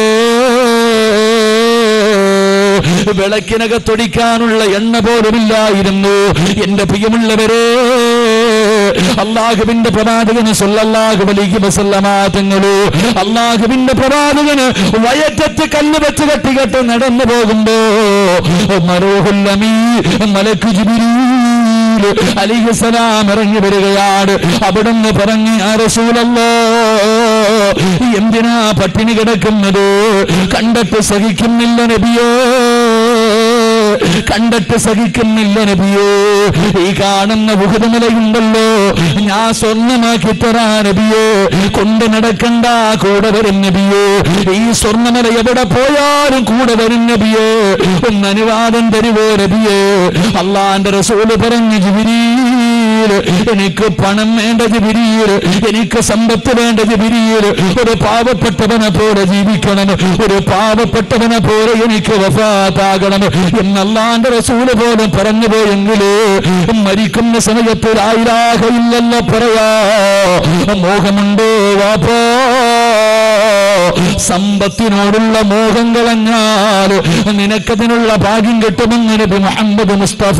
Speaker 2: വിളക്കിനകത്തൊടിക്കാനുള്ള എണ്ണ പോലുമില്ലായിരുന്നു എന്റെ പ്രിയമുള്ളവരെ അള്ളാഹുവിന്റെ പ്രവാചകന് സല്ലല്ലാഹു അലൈഹി വസല്ലമ തങ്ങള് അള്ളാഹുവിന്റെ പ്രവാചകന് വയറ്റത്ത് കല്ല് വെച്ച് കെട്ടികെട്ട് നടന്നു പോകുമ്പോ മരോഹുല്ലമീ മലക്കു ജിബ്രീൽ അലിഹസലാം ഇറങ്ങി വരികയാണ് അവിടുന്ന് പറഞ്ഞു "യാ റസൂലല്ലോ എന്തിനാ പട്ടിണി കിടക്കുന്നത് കണ്ടിട്ട് സഹിക്കുന്നില്ല നബിയോ കണ്ടിട്ട് സഹിക്കുന്നില്ല നബിയോ ഈ കാണുന്ന ഉഹുദമലയുണ്ടല്ലോ ഞാൻ സ്വർണ്ണമാക്കി തരാ നബിയോ കൊണ്ട് നടക്കണ്ട കൂടെ വരും നബിയോ ഈ സ്വർണ്ണമല എവിടെ പോയാലും കൂടെ വരും നബിയോ ഒന്ന് അനുവാദം തരുവോ നബിയോ അള്ളാന്റെ റസൂല് പറഞ്ഞു ജിബിരീൽ എനിക്ക് പണം വേണ്ട ജിബിരിയിൽ എനിക്ക് സമ്പത്ത് വേണ്ട ജിബിരിയിൽ ഒരു പാവപ്പെട്ടവനെ പോലെ ജീവിക്കണം ഒരു പാവപ്പെട്ടവനെ പോലെ എനിക്ക് വഫാത്താകണം എന്നല്ലാന്റെ റസൂല് പോലും പറഞ്ഞു പോയെങ്കില് മരിക്കുന്ന സമയത്ത് ആയിരാകയില്ലല്ലോ പറയാ മോഹമുണ്ടോ വാപ്പോ സമ്പത്തിനോടുള്ള മോഹം കളഞ്ഞാൽ നിനക്കതിനുള്ള ഭാഗ്യം കിട്ടുമെന്ന് നബി മുഹമ്മദ് മുസ്തഫ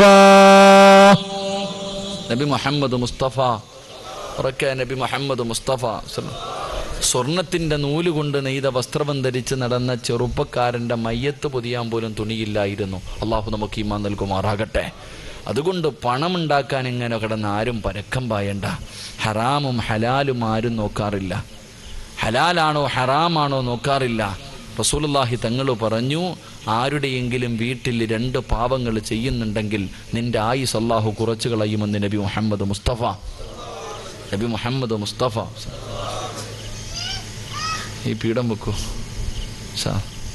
Speaker 1: നബി മുഹമ്മദ് മുസ്തഫ ഉറക്കെ നബി മുഹമ്മദ് മുസ്തഫ സല്ല- സ്വർണത്തിന്റെ നൂല് കൊണ്ട് നെയ്ത വസ്ത്രം ധരിച്ച് നടന്ന ചെറുപ്പക്കാരന്റെ മയ്യത്ത് പൊതിയാൻ പോലും തുണിയില്ലായിരുന്നു അള്ളാഹു നമുക്ക് ഈമാൻ നൽകുമാറാകട്ടെ അതുകൊണ്ട് പണമുണ്ടാക്കാൻ ഇങ്ങനെ കിടന്ന് ആരും പരക്കം പായണ്ട ഹറാമും ഹലാലും ആരും നോക്കാറില്ല ഹലാലാണോ ഹറാമാണോ നോക്കാറില്ല റസൂലുള്ളാഹി തങ്ങൾ പറഞ്ഞു ആരുടെയെങ്കിലും വീട്ടിൽ രണ്ട് പാവങ്ങൾ ചെയ്യുന്നുണ്ടെങ്കിൽ നിന്റെ ആയുസ് അള്ളാഹു കുറച്ചു കളയുമെന്ന് നബി മുഹമ്മദ് മുസ്തഫ നബി മുഹമ്മദ് മുസ്തഫ ഈ പീഠം വെക്കൂ സാ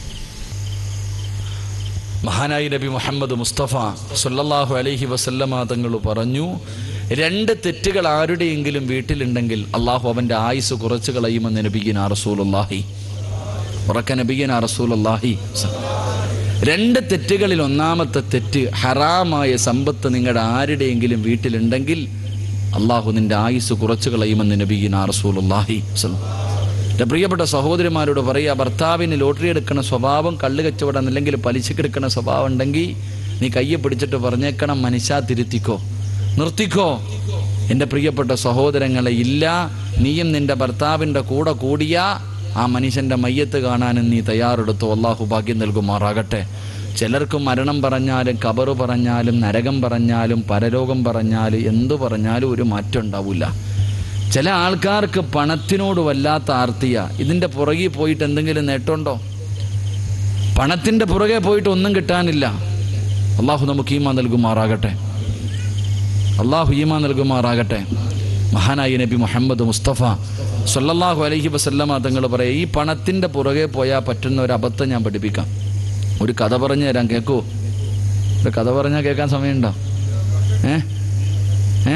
Speaker 1: മഹാനായി നബി മുഹമ്മദ് മുസ്തഫ സല്ലല്ലാഹു അലൈഹി വസല്ലമ തങ്ങൾ പറഞ്ഞു രണ്ട് തെറ്റുകൾ ആരുടെയെങ്കിലും വീട്ടിലുണ്ടെങ്കിൽ അള്ളാഹു അവൻ്റെ ആയുസ് കുറച്ചു കളയുമെന്ന് നബിഗിന റസൂലുള്ളാഹി ഉറക്ക നബിഗിന റസൂലുള്ളാഹി രണ്ട് തെറ്റുകളിൽ ഒന്നാമത്തെ തെറ്റ് ഹറാമായ സമ്പത്ത് നിങ്ങളുടെ ആരുടെയെങ്കിലും വീട്ടിലുണ്ടെങ്കിൽ അള്ളാഹു നിന്റെ ആയുസ് കുറച്ചു കളയുമെന്ന് നബിഗിന റസൂലുള്ളാഹി സ്വല്ലല്ലാഹു എൻ്റെ പ്രിയപ്പെട്ട സഹോദരിമാരോട് പറയുക ഭർത്താവിന് ലോട്ടറി എടുക്കുന്ന സ്വഭാവം കള്ള് കച്ചവടം അല്ലെങ്കിൽ പലിശക്ക് എടുക്കുന്ന സ്വഭാവം ഉണ്ടെങ്കിൽ നീ കയ്യെ പിടിച്ചിട്ട് പറഞ്ഞേക്കണം മനുഷ്യ തിരുത്തിക്കോ നിർത്തിക്കോ എൻ്റെ പ്രിയപ്പെട്ട സഹോദരങ്ങളെ ഇല്ല നീയും നിന്റെ ഭർത്താവിൻ്റെ കൂടെ കൂടിയ ആ മനുഷ്യൻ്റെ മയ്യത്ത് കാണാനും നീ തയ്യാറെടുത്തോ അള്ളാഹു ഭാഗ്യം നൽകുമാറാകട്ടെ ചിലർക്ക് മരണം പറഞ്ഞാലും കബറ് പറഞ്ഞാലും നരകം പറഞ്ഞാലും പരലോകം പറഞ്ഞാലും എന്തു പറഞ്ഞാലും ഒരു മാറ്റം ഉണ്ടാവില്ല ചില ആൾക്കാർക്ക് പണത്തിനോട് വല്ലാത്ത ആർത്തിയ ഇതിൻ്റെ പുറകിൽ പോയിട്ട് എന്തെങ്കിലും നേട്ടമുണ്ടോ പണത്തിൻ്റെ പുറകെ പോയിട്ട് ഒന്നും കിട്ടാനില്ല അള്ളാഹു നമുക്ക് ഈമാ നൽകുമാറാകട്ടെ അള്ളാഹു ഈമാ നൽകുമാറാകട്ടെ മഹാനായി നബി മുഹമ്മദ് മുസ്തഫ സല്ലല്ലാഹു അലൈഹി വസല്ലമ തങ്ങൾ പറയാം ഈ പണത്തിൻ്റെ പുറകെ പോയാൽ പറ്റുന്ന ഒരു അബദ്ധം ഞാൻ പഠിപ്പിക്കാം ഒരു കഥ പറഞ്ഞു തരാം കേൾക്കൂ ഒരു കഥ പറഞ്ഞാൽ കേൾക്കാൻ സമയമുണ്ടോ ഏ ഏ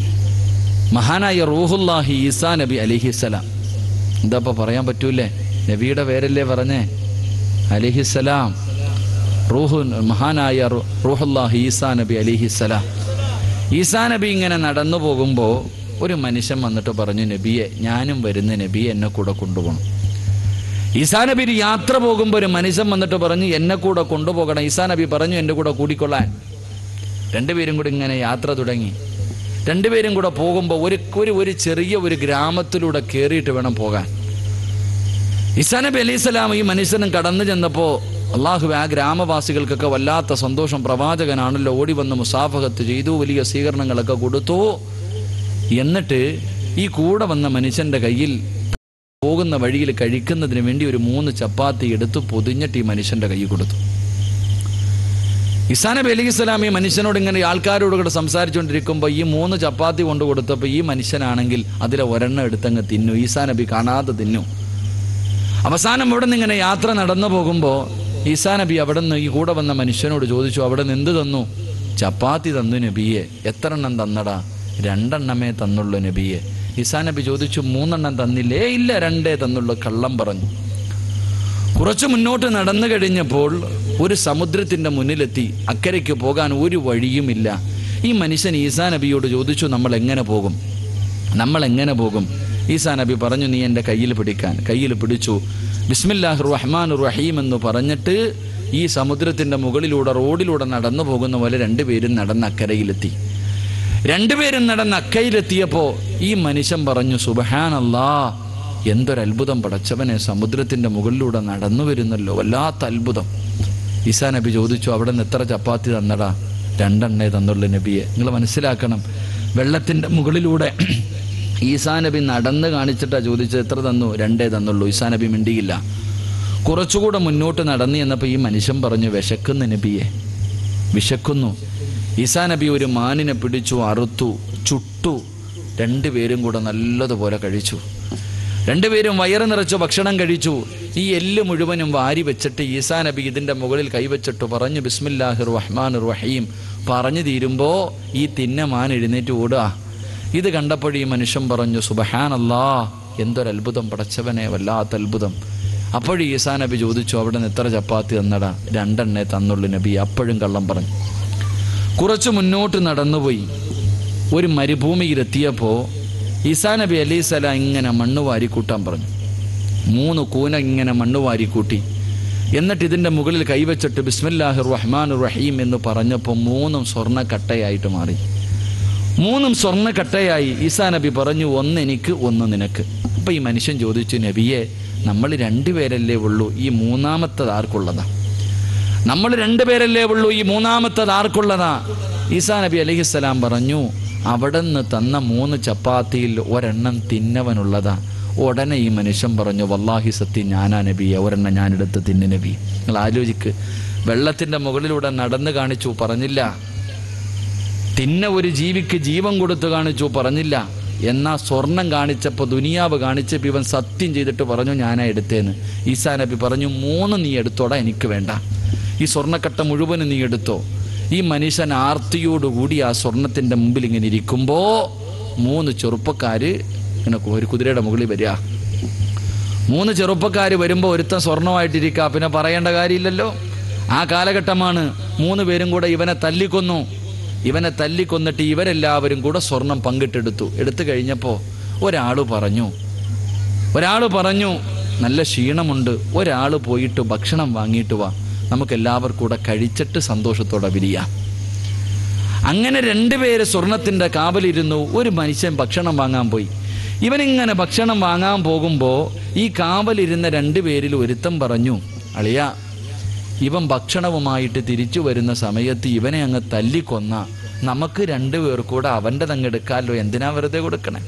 Speaker 1: മഹാനായ റൂഹുല്ലാഹി ഈസാ നബി അലിഹിസലാം എന്താ ഇപ്പൊ പറയാൻ പറ്റൂലേ നബിയുടെ പേരല്ലേ പറഞ്ഞേ അലിഹിസലാം റൂഹു മഹാനായ റൂ- റൂഹുല്ലാഹി ഈസാ നബി അലിഹിസലാം ഈസാ നബി ഇങ്ങനെ നടന്നു പോകുമ്പോൾ ഒരു മനുഷ്യൻ വന്നിട്ട് പറഞ്ഞു നബിയെ ഞാനും വരുന്ന നബിയെ എന്നെ കൂടെ കൊണ്ടുപോകണം ഈസാ നബി ഒരു യാത്ര പോകുമ്പോൾ ഒരു മനുഷ്യൻ വന്നിട്ട് പറഞ്ഞു എന്നെ കൂടെ കൊണ്ടുപോകണം ഈസാ നബി പറഞ്ഞു എൻ്റെ കൂടെ കൂടിക്കൊള്ളാൻ രണ്ടുപേരും കൂടി ഇങ്ങനെ യാത്ര തുടങ്ങി രണ്ടുപേരും കൂടെ പോകുമ്പോൾ ഒരു ഒരു ഒരു ചെറിയ ഒരു ഗ്രാമത്തിലൂടെ കയറിയിട്ട് വേണം പോകാൻ ഇസാ നബി അലൈഹി സ്വലാം ഈ മനുഷ്യനും കടന്നു ചെന്നപ്പോൾ അള്ളാഹു ആ ഗ്രാമവാസികൾക്കൊക്കെ വല്ലാത്ത സന്തോഷം പ്രവാചകനാണല്ലോ ഓടി വന്ന് മുസാഫഹത്ത് ചെയ്തു വലിയ സ്വീകരണങ്ങളൊക്കെ കൊടുത്തു എന്നിട്ട് ഈ കൂടെ വന്ന മനുഷ്യന്റെ കയ്യിൽ പോകുന്ന വഴിയിൽ കഴിക്കുന്നതിന് വേണ്ടി ഒരു മൂന്ന് ചപ്പാത്തി എടുത്ത് പൊതിഞ്ഞിട്ട് ഈ മനുഷ്യന്റെ കൈ കൊടുത്തു ഇസാ നബി അലൈഹി സ്വലാം ഈ മനുഷ്യനോട് ഇങ്ങനെ ഈ ആൾക്കാരോട് കൂടെ സംസാരിച്ചുകൊണ്ടിരിക്കുമ്പോൾ ഈ മൂന്ന് ചപ്പാത്തി കൊണ്ട് കൊടുത്തപ്പോൾ ഈ മനുഷ്യനാണെങ്കിൽ അതിലെ ഒരെണ്ണം എടുത്തങ്ങ് തിന്നു ഈസാ നബി കാണാതെ തിന്നു അവസാനം ഇവിടെ നിന്ന് ഇങ്ങനെ യാത്ര നടന്നു പോകുമ്പോൾ ഈസാ നബി അവിടെ നിന്ന് ഈ കൂടെ വന്ന മനുഷ്യനോട് ചോദിച്ചു അവിടെ നിന്ന് എന്ത് തന്നു ചപ്പാത്തി തന്നു നബിയെ എത്ര എണ്ണം തന്നടാ രണ്ടെണ്ണമേ തന്നുള്ളൂ നബിയെ ഈസാ നബി ചോദിച്ചു മൂന്നെണ്ണം തന്നില്ലേ ഇല്ല രണ്ടേ തന്നുള്ളൂ കള്ളം പറഞ്ഞു കുറച്ച് മുന്നോട്ട് നടന്നു കഴിഞ്ഞപ്പോൾ ഒരു സമുദ്രത്തിന്റെ മുന്നിലെത്തി അക്കരയ്ക്ക് പോകാൻ ഒരു വഴിയുമില്ല ഈ മനുഷ്യൻ ഈസാ നബിയോട് ചോദിച്ചു നമ്മൾ എങ്ങനെ പോകും നമ്മൾ എങ്ങനെ പോകും ഈസാ നബി പറഞ്ഞു നീ എൻ്റെ കയ്യിൽ പിടിക്കാൻ കയ്യിൽ പിടിച്ചു ബിസ്മില്ലാഹ് റഹ്മാൻ റഹീം എന്ന് പറഞ്ഞിട്ട് ഈ സമുദ്രത്തിന്റെ മുകളിലൂടെ റോഡിലൂടെ നടന്നു പോകുന്ന പോലെ രണ്ടുപേരും നടന്ന് അക്കരയിലെത്തി രണ്ടുപേരും നടന്ന് അക്കയിലെത്തിയപ്പോൾ ഈ മനുഷ്യൻ പറഞ്ഞു സുബഹാനല്ലാ എന്തൊരത്ഭുതം പടച്ചവനെ സമുദ്രത്തിന്റെ മുകളിലൂടെ നടന്നു വരുന്നല്ലോ വല്ലാത്ത അത്ഭുതം ഈസാ നബി ചോദിച്ചു അവിടെ നിന്ന് എത്ര ചപ്പാത്തി തന്നടാ രണ്ടെണ്ണേ തന്നുള്ളൂ നബിയെ നിങ്ങൾ മനസ്സിലാക്കണം വെള്ളത്തിന്റെ മുകളിലൂടെ ഈസാ നബി നടന്ന് കാണിച്ചിട്ടാ ചോദിച്ചത് എത്ര തന്നു രണ്ടേ തന്നുള്ളൂ ഈസാ നബി മിണ്ടിയില്ല കുറച്ചുകൂടെ മുന്നോട്ട് നടന്നു എന്നപ്പോൾ ഈ മനുഷ്യൻ പറഞ്ഞു വിശക്കുന്നു നബിയെ വിശക്കുന്നു ഈസാ നബി ഒരു മാനിനെ പിടിച്ചു അറുത്തു ചുട്ടു രണ്ടുപേരും കൂടെ നല്ലതുപോലെ കഴിച്ചു രണ്ടുപേരും വയറ് നിറച്ചു ഭക്ഷണം കഴിച്ചു ഈ എല്ല് മുഴുവനും വാരി വെച്ചിട്ട് ഈസാ നബി ഇതിൻ്റെ മുകളിൽ കൈവച്ചിട്ട് പറഞ്ഞു ബിസ്മില്ലാഹിർ റഹ്മാൻ റഹീം പറഞ്ഞു തീരുമ്പോൾ ഈ തിന്ന മാൻ എഴുന്നേറ്റ് ഓടുക ഇത് കണ്ടപ്പോൾ ഈ മനുഷ്യൻ പറഞ്ഞു സുബഹാനല്ലാ എന്തൊരത്ഭുതം പടച്ചവനെ വല്ലാത്ത അത്ഭുതം അപ്പോഴും ഈസാ നബി ചോദിച്ചു അവിടെ നിന്ന് എത്ര ചപ്പാത്തി തന്നടാ രണ്ടെണ്ണേ തന്നുള്ളൂ നബി അപ്പോഴും കള്ളം പറഞ്ഞു കുറച്ച് മുന്നോട്ട് നടന്നുപോയി ഒരു മരുഭൂമിയിലെത്തിയപ്പോൾ ഈസാ നബി അലൈഹി സ്വലാം ഇങ്ങനെ മണ്ണ് വാരിക്കൂട്ടാൻ പറഞ്ഞു മൂന്ന് കൂന ഇങ്ങനെ മണ്ണ് വാരിക്കൂട്ടി എന്നിട്ട് ഇതിൻ്റെ മുകളിൽ കൈവച്ചിട്ട് ബിസ്മില്ലാഹിർ റഹ്മാൻ റഹീം എന്ന് പറഞ്ഞപ്പോൾ മൂന്നും സ്വർണ്ണക്കട്ടയായിട്ട് മാറി മൂന്നും സ്വർണ്ണക്കട്ടയായി ഈസാ നബി പറഞ്ഞു ഒന്ന് എനിക്ക് ഒന്ന് നിനക്ക് അപ്പം ഈ മനുഷ്യൻ ചോദിച്ചു നബിയെ നമ്മൾ രണ്ടുപേരല്ലേ ഉള്ളൂ ഈ മൂന്നാമത്തത് ആർക്കുള്ളതാ നമ്മൾ രണ്ടുപേരല്ലേ ഉള്ളൂ ഈ മൂന്നാമത്തത് ആർക്കുള്ളതാ ഈസാ നബി അലഹിസ്സലാം പറഞ്ഞു അവിടെ നിന്ന് തന്ന മൂന്ന് ചപ്പാത്തിയിൽ ഒരെണ്ണം തിന്നവനുള്ളതാ ഉടനെ ഈ മനുഷ്യൻ പറഞ്ഞു വല്ലാഹി സത്യം ഞാനാ നബിയെ ഒരെണ്ണം ഞാനെടുത്ത് തിന്നു നബി നിങ്ങൾ ആലോചിക്ക് വെള്ളത്തിൻ്റെ മുകളിലൂടെ നടന്ന് കാണിച്ചു പറഞ്ഞില്ല തിന്ന ഒരു ജീവിക്ക് ജീവൻ കൊടുത്തു കാണിച്ചു പറഞ്ഞില്ല എന്നാ സ്വർണം കാണിച്ചപ്പോൾ ദുനിയാവ് കാണിച്ചപ്പോൾ ഇവൻ സത്യം ചെയ്തിട്ട് പറഞ്ഞു ഞാനാ എടുത്തേന്ന് ഈസാ നബി പറഞ്ഞു മൂന്ന് നീ എടുത്തോടാ എനിക്ക് വേണ്ട ഈ സ്വർണ്ണക്കട്ട മുഴുവനും നീ എടുത്തോ ഈ മനുഷ്യൻ ആർത്തിയോടുകൂടി ആ സ്വർണത്തിൻ്റെ മുമ്പിൽ ഇങ്ങനെ ഇരിക്കുമ്പോൾ മൂന്ന് ചെറുപ്പക്കാര് ഇങ്ങനെ ഒരു കുതിരയുടെ മുകളിൽ വരിക മൂന്ന് ചെറുപ്പക്കാർ വരുമ്പോൾ ഒരുത്തൻ സ്വർണമായിട്ടിരിക്കുക പിന്നെ പറയേണ്ട കാര്യമില്ലല്ലോ ആ കാലഘട്ടമാണ് മൂന്ന് പേരും കൂടെ ഇവനെ തല്ലിക്കൊന്നു ഇവനെ തല്ലിക്കൊന്നിട്ട് ഇവരെല്ലാവരും കൂടെ സ്വർണം പങ്കിട്ടെടുത്തു എടുത്തു കഴിഞ്ഞപ്പോൾ ഒരാൾ പറഞ്ഞു ഒരാൾ പറഞ്ഞു നല്ല ക്ഷീണമുണ്ട് ഒരാൾ പോയിട്ട് ഭക്ഷണം വാങ്ങിയിട്ട് വാ നമുക്കെല്ലാവർക്കും കൂടെ കഴിച്ചിട്ട് സന്തോഷത്തോടെ വിരിയാം അങ്ങനെ രണ്ടുപേര് സ്വർണത്തിൻ്റെ കാവലിരുന്നു ഒരു മനുഷ്യൻ ഭക്ഷണം വാങ്ങാൻ പോയി ഇവനിങ്ങനെ ഭക്ഷണം വാങ്ങാൻ പോകുമ്പോൾ ഈ കാവലിരുന്ന രണ്ടുപേരിൽ ഒരുത്തൻ പറഞ്ഞു അളിയ ഇവൻ ഭക്ഷണവുമായിട്ട് തിരിച്ചു വരുന്ന സമയത്ത് ഇവനെ അങ്ങ് തല്ലിക്കൊന്ന നമുക്ക് രണ്ടുപേർ കൂടെ അവൻ്റെ തങ്ങെടുക്കാമല്ലോ എന്തിനാ വെറുതെ കൊടുക്കണേ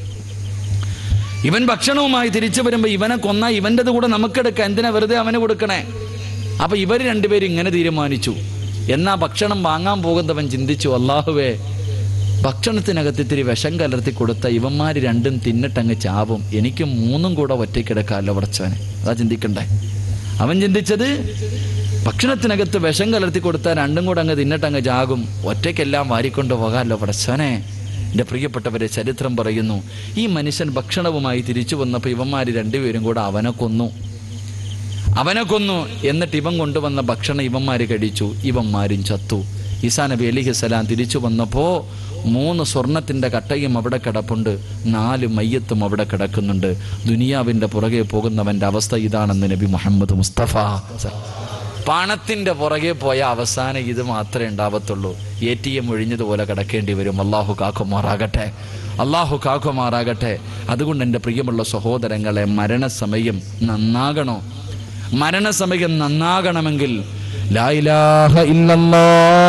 Speaker 1: ഇവൻ ഭക്ഷണവുമായി തിരിച്ചു വരുമ്പോൾ ഇവനെ കൊന്ന ഇവൻ്റെത് കൂടെ നമുക്കെടുക്കാം എന്തിനാ വെറുതെ അവന് കൊടുക്കണേ അപ്പൊ ഇവർ രണ്ടുപേരും ഇങ്ങനെ തീരുമാനിച്ചു എന്നാ ഭക്ഷണം വാങ്ങാൻ പോകുന്നവൻ ചിന്തിച്ചു അള്ളാഹുവേ ഭക്ഷണത്തിനകത്ത് ഇത്തിരി വിഷം കലർത്തി കൊടുത്ത ഇവന്മാർ രണ്ടും തിന്നിട്ടങ്ങ് ചാവും എനിക്ക് മൂന്നും കൂടെ ഒറ്റയ്ക്കിടക്കാമല്ലോ പടച്ചവനെ അതാ ചിന്തിക്കണ്ടേ അവൻ ചിന്തിച്ചത് ഭക്ഷണത്തിനകത്ത് വിഷം കലർത്തി കൊടുത്താൽ രണ്ടും കൂടെ അങ്ങ് തിന്നിട്ടങ്ങ് ചാകും ഒറ്റയ്ക്കെല്ലാം വാരിക്കൊണ്ട് പോകാമല്ലോ പടച്ചവനെ എൻ്റെ പ്രിയപ്പെട്ടവരെ ചരിത്രം പറയുന്നു ഈ മനുഷ്യൻ ഭക്ഷണവുമായി തിരിച്ചു വന്നപ്പോൾ ഇവന്മാർ രണ്ടുപേരും കൂടെ അവനെ കൊന്നു അവനെ കൊന്നു എന്നിട്ട് ഇവൻ കൊണ്ടുവന്ന ഭക്ഷണം ഇവന്മാർ കഴിച്ചു ഇവന്മാരും ചത്തു ഈസാ നബി അലിഹിസലാം തിരിച്ചു വന്നപ്പോൾ മൂന്ന് സ്വർണത്തിൻ്റെ കട്ടയും അവിടെ കിടപ്പുണ്ട് നാല് മയ്യത്തും അവിടെ കിടക്കുന്നുണ്ട് ദുനിയാവിൻ്റെ പുറകെ പോകുന്നവൻ്റെ അവസ്ഥ ഇതാണെന്ന് നബി മുഹമ്മദ് മുസ്തഫ പണത്തിൻ്റെ പുറകെ പോയ അവസാനം ഇത് മാത്രമേ ഉണ്ടാവത്തുള്ളൂ എ ടി എം ഒഴിഞ്ഞതുപോലെ കിടക്കേണ്ടി വരും അള്ളാഹു കാക്കുമാറാകട്ടെ അള്ളാഹു കാക്കുമാറാകട്ടെ അതുകൊണ്ട് എൻ്റെ പ്രിയമുള്ള സഹോദരങ്ങളെ മരണസമയം നന്നാകണോ മരണസമയം നന്നാകണമെങ്കിൽ ലായിലാഹ ഇല്ലല്ലാ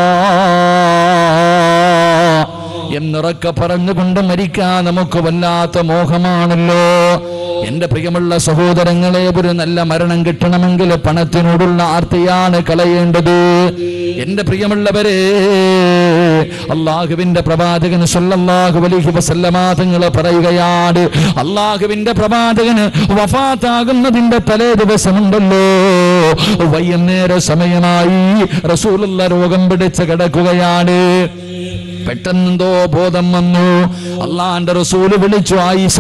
Speaker 1: എന്നിറക്ക പറഞ്ഞുകൊണ്ട് മരിക്കാൻ നമുക്ക് വല്ലാത്ത മോഹമാണല്ലോ എന്റെ പ്രിയമുള്ള സഹോദരങ്ങളെ ഒരു നല്ല മരണം കിട്ടണമെങ്കിൽ പണത്തിനോടുള്ള ആർത്തിയാണ് കളയേണ്ടത് എന്റെ പ്രിയമുള്ളവരെ അള്ളാഹുവിന്റെ പ്രവാചകൻ സല്ലല്ലാഹു അലൈഹി വസല്ലമ തങ്ങൾ പറയുകയാണ് അള്ളാഹുവിന്റെ പ്രവാചകന് വഫാത്താകുന്നതിന്റെ തലേ ദിവസമുണ്ടല്ലോ വൈകുന്നേര സമയമായി റസൂലുള്ള രോഗം പിടിച്ച് കിടക്കുകയാണ് പെട്ടെന്നെന്തോ ബോധം വന്നു അള്ളാന്റെ റസൂല് വിളിച്ചു ആയിഷ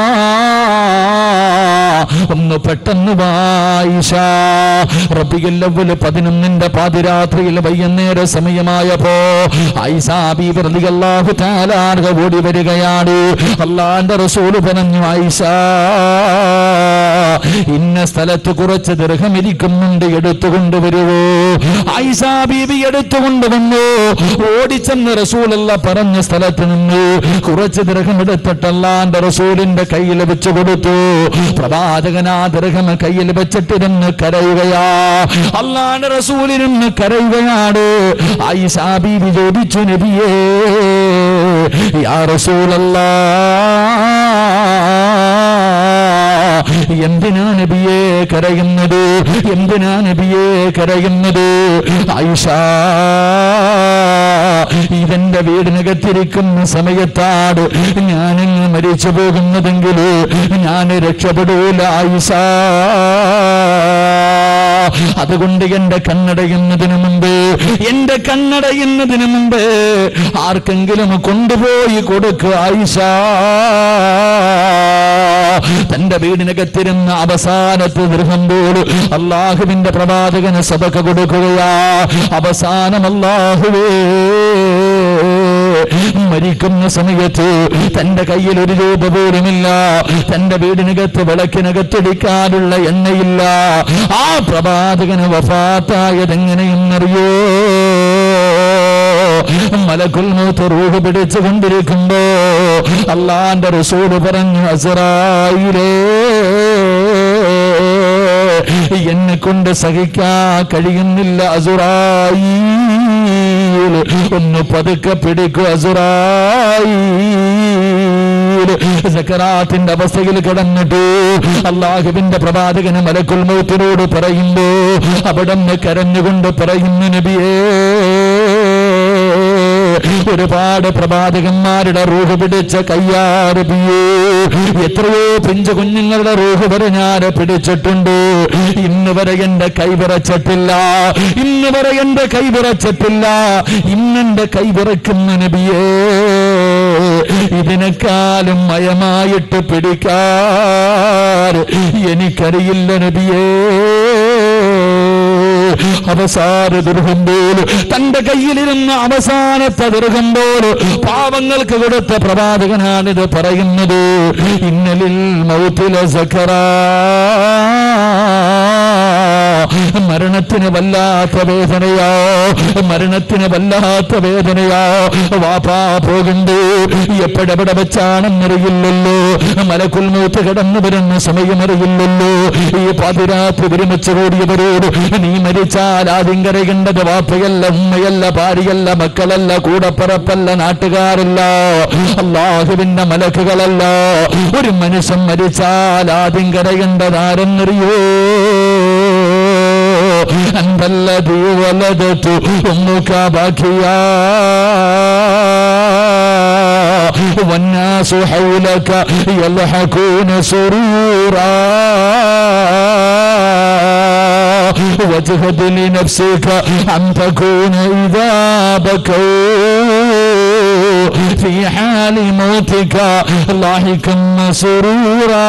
Speaker 1: ഒന്ന് പെട്ടെന്ന് വായിഷ റബിയല്ലവല് പതിനൊന്നിന്റെ പാതിരാത്രിയിൽ വൈകുന്നേര സമയമായപ്പോ ആയിഷ ബീബി റളിയല്ലാഹു തആല അൻഹ ഓടി വരികയാണ് അള്ളാന്റെ റസൂല് പറഞ്ഞു ആയിഷ ഇന്ന സ്ഥലത്ത് കുറച്ച് ദീർഘം ഇരിക്കുന്നുണ്ട് എടുത്തുകൊണ്ട് വരുവോ ആയിഷ ബീബി എടുത്തുകൊണ്ട് വന്നു ഓടിച്ചെന്ന് റസൂലല്ല പറഞ്ഞ സ്ഥലത്ത് നിന്ന് കുറച്ച് ദീർഘം എടുത്തിട്ടല്ലാന്റെ റസൂലിന്റെ കയ്യിൽ വെച്ച് കൊടുത്തു പ്രവാചകൻ ആ ദീർഘം കയ്യിൽ വെച്ചിട്ടിരുന്ന് കരയുകയാ അല്ലാന്റെ റസൂലിരുന്ന് കരയുകയാണ് ആയിഷ ബീബി ചോദിച്ചു നബിയേ യാ റസൂലല്ലാ എന്തിനാ നബിയെ കരയുന്നത് എന്തിനാ നബിയെ കരയുന്നത് ആയിഷ ഇവന്റെ വീടിനകത്തിരിക്കുന്ന സമയത്താണ് ഞാനിങ്ങ് മരിച്ചു പോകുന്നതെങ്കിൽ ഞാൻ രക്ഷപ്പെടൂല ആയിഷ അതുകൊണ്ട് എന്റെ കണ്ണടയുന്നതിന് മുമ്പ് എന്റെ കണ്ണടയുന്നതിന് മുമ്പ് ആർക്കെങ്കിലും കൊണ്ടുപോയി കൊടുക്കുക ആയിഷ തന്റെ വീടിനകത്തിരുന്ന അവസാനത്തെ ദൃഹമ്പോൾ അള്ളാഹുവിന്റെ പ്രവാചകന് സബക കൊടുക്കുകയാ അവസാനം അള്ളാഹുവേ മരിക്കുന്ന സമയത്ത് തന്റെ കയ്യിൽ ഒരു രൂപ പോലുമില്ല തന്റെ വീടിനകത്ത് വിളക്കിനകത്തൊടിക്കാനുള്ള എണ്ണയില്ല ആ പ്രവാചകന് വഫാത്തായതെങ്ങനെയെന്നറിയോ മലക്കുൽ മൂത്ത് റൂഹ് പിടിച്ചു കൊണ്ടിരിക്കുമ്പോ അള്ളാന്റെ റസൂല് പറഞ്ഞു അസറായിരേ എന്നെ കൊണ്ട് സഹിക്കാൻ കഴിയുന്നില്ല അസുറായി
Speaker 2: ഒന്ന് പതുക്കെ പിടിക്കുക സക്കറാത്തിന്റെ അവസ്ഥയിൽ കിടന്നിട്ട് അള്ളാഹുവിന്റെ പ്രവാചകന് മലക്കുൽ മൗത്തിനോട് പറയുമ്പോ അവിടെ നിന്ന് കരഞ്ഞുകൊണ്ട് പറയുന്നു നബിയേ ഒരുപാട് പ്രവാചകന്മാരുടെ റൂഹ് പിടിച്ച കയ്യാരബിയേ എത്രയോ പിഞ്ചു കുഞ്ഞുങ്ങളുടെ റൂഹ് വരെ ഞാൻ പിടിച്ചിട്ടുണ്ട് ഇന്ന് വരെ എന്റെ കൈ വിറച്ചിട്ടില്ല ഇന്ന് വരെ എന്റെ കൈ വിറച്ചിട്ടില്ല ഇന്നെന്റെ കൈ വിറക്കുന്ന നബിയേ ഇതിനെക്കാളും മയമായിട്ട് പിടിക്കാൻ എനിക്കറിയില്ല നബിയേ അവസാന ദുർഗം പോലും തന്റെ കയ്യിലിരുന്ന അവസാനത്തെ ദുർഗം പോലും പാവങ്ങൾക്ക് കൊടുത്ത പ്രവാചകനാണിത് പറയുന്നത് ഇന്നലിൽ മൗത്തിലെ സക്കറാ മരണത്തിന് വല്ലാത്ത വേദനയോ മരണത്തിന് വല്ലാത്ത വേദനയോ വാപ്പാ പോകുണ്ട് എപ്പോഴെവിടെ വെച്ചാണെന്നറിയില്ലല്ലോ മലക്കുൽ മൂത്ത് കിടന്നു വരുന്ന സമയമറിയില്ലല്ലോ ഈ പാതിരാത്രി ഒരുമിച്ച് കൂടിയവരോട് നീ മരിച്ചാൽ ആദ്യം കരയേണ്ടത് വാപ്പയല്ല ഉമ്മയല്ല ഭാര്യയല്ല മക്കളല്ല കൂടപ്പറപ്പല്ല നാട്ടുകാരല്ല അള്ളാഹുവിന്റെ മലക്കുകളല്ല ഒരു മനുഷ്യൻ മരിച്ചാൽ ആദ്യം കരയേണ്ടത് ആരെന്നറിയോ أنت الذي ولدت أمك باكيا والناس حولك يضحكون سرورا واجهد لنفسك أن تكون إذا بكوا في حال موتك لاحقا مسرورا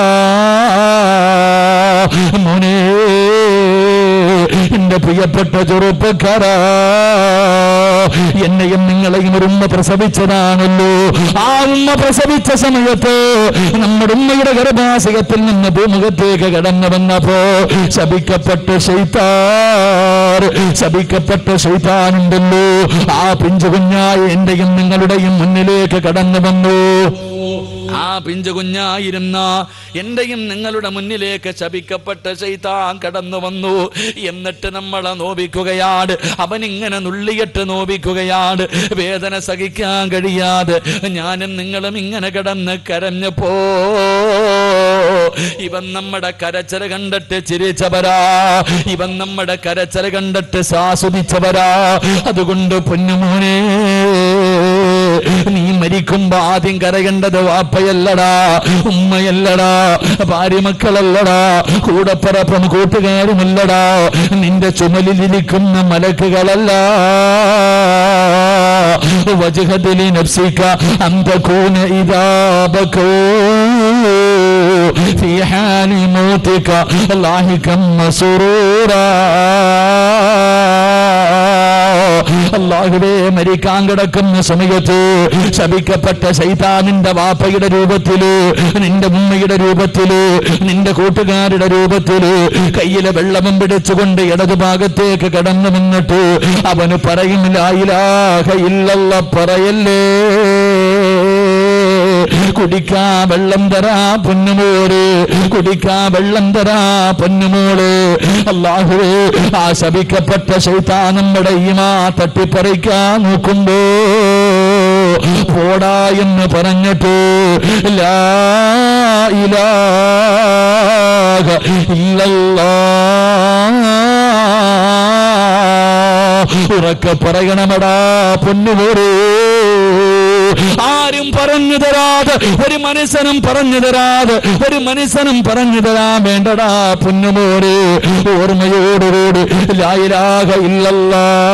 Speaker 2: മുനേ എന്റെ പ്രിയപ്പെട്ട ചെറുപ്പക്കാരാ എന്നെയും നിങ്ങളെയും ഒരു ഉമ്മ പ്രസവിച്ചതാണല്ലോ ആ ഉമ്മ പ്രസവിച്ച സമയത്ത് നമ്മുടെ ഉമ്മയുടെ ഗർഭാശയത്തിൽ നിന്ന് ഭൂമുഖത്തേക്ക് കടന്നു വന്നപ്പോ ശപിക്കപ്പെട്ട ശൈത്താർ ശപിക്കപ്പെട്ട ശൈത്താനുണ്ടല്ലോ ആ പിഞ്ചു കുഞ്ഞായ എന്റെയും നിങ്ങളുടെയും മുന്നിലേക്ക് കടന്നു വന്നു ആ പിഞ്ചു കുഞ്ഞായിരുന്ന എന്റെയും നിങ്ങളുടെ മുന്നിലേക്ക് ശപിക്കപ്പെട്ട ചെയ്താൻ കടന്നു വന്നു എന്നിട്ട് നമ്മളെ നോവിക്കുകയാണ് അവൻ ഇങ്ങനെ നുള്ളിയിട്ട് നോവിക്കുകയാണ് വേദന സഹിക്കാൻ കഴിയാതെ ഞാനും നിങ്ങളും ഇങ്ങനെ കിടന്ന് കരഞ്ഞപ്പോ ഇവൻ നമ്മുടെ കരച്ചര കണ്ടിട്ട് ചിരിച്ചവരാ ഇവൻ നമ്മുടെ കരച്ചര കണ്ടിട്ട് ആസ്വദിച്ചവരാ അതുകൊണ്ട് പൊന്നുമോനെ നീ മരിക്കുമ്പോ ആദ്യം കരകേണ്ടത് വാപ്പയല്ലടാ ഉമ്മയല്ലടാ ഭാര്യ മക്കളല്ലടാ കൂടപ്പറപ്പം കൂട്ടുകാരുമല്ലടാ നിന്റെ ചുമലിലിരിക്കുന്ന മലക്കുകളല്ല വജഹദിലി നഫ്സിക അന്തകൂന ഇതാബകോ في حال موتك لاحقا مسرورا അള്ളാഹുവേ മരിക്കാൻ കിടക്കുന്ന സമയത്ത് ശപിക്കപ്പെട്ട ശൈതാനിന്റെ വാപ്പയുടെ രൂപത്തില് നിന്റെ ഉമ്മയുടെ രൂപത്തില് നിന്റെ കൂട്ടുകാരുടെ രൂപത്തില് കയ്യിലെ വെള്ളവും പിടിച്ചുകൊണ്ട് ഇടതുഭാഗത്തേക്ക് കടന്നു നിന്നിട്ട് അവന് പറയും ലായിലാഹ ഇല്ലല്ല പറയല്ലേ കുടിക്കാ വെള്ളം തരാ പൊന്നുമോര് കുടിക്കാ വെള്ളം തരാ പൊന്നുമോള് അള്ളാഹുവേ ആ ശപിക്കപ്പെട്ട ശൈത്താ നമ്മുടെ ഈമാ തട്ടിപ്പറിക്കാൻ നോക്കുമ്പോ പോടാ എന്ന് പറഞ്ഞിട്ട് ലാ ഇലാഹ ഇല്ലല്ലാ ഉറക്കെ പറയണമടാ പൊന്നുമോരേ ആരും പറഞ്ഞു തരാതെ ഒരു മനുഷ്യനും പറഞ്ഞു തരാതെ ഒരു മനുഷ്യനും പറഞ്ഞു തരാൻ വേണ്ടടാ പൊന്നുമോരെ ഓർമ്മയോടുകൂടി ലായിലാക ഇല്ലല്ല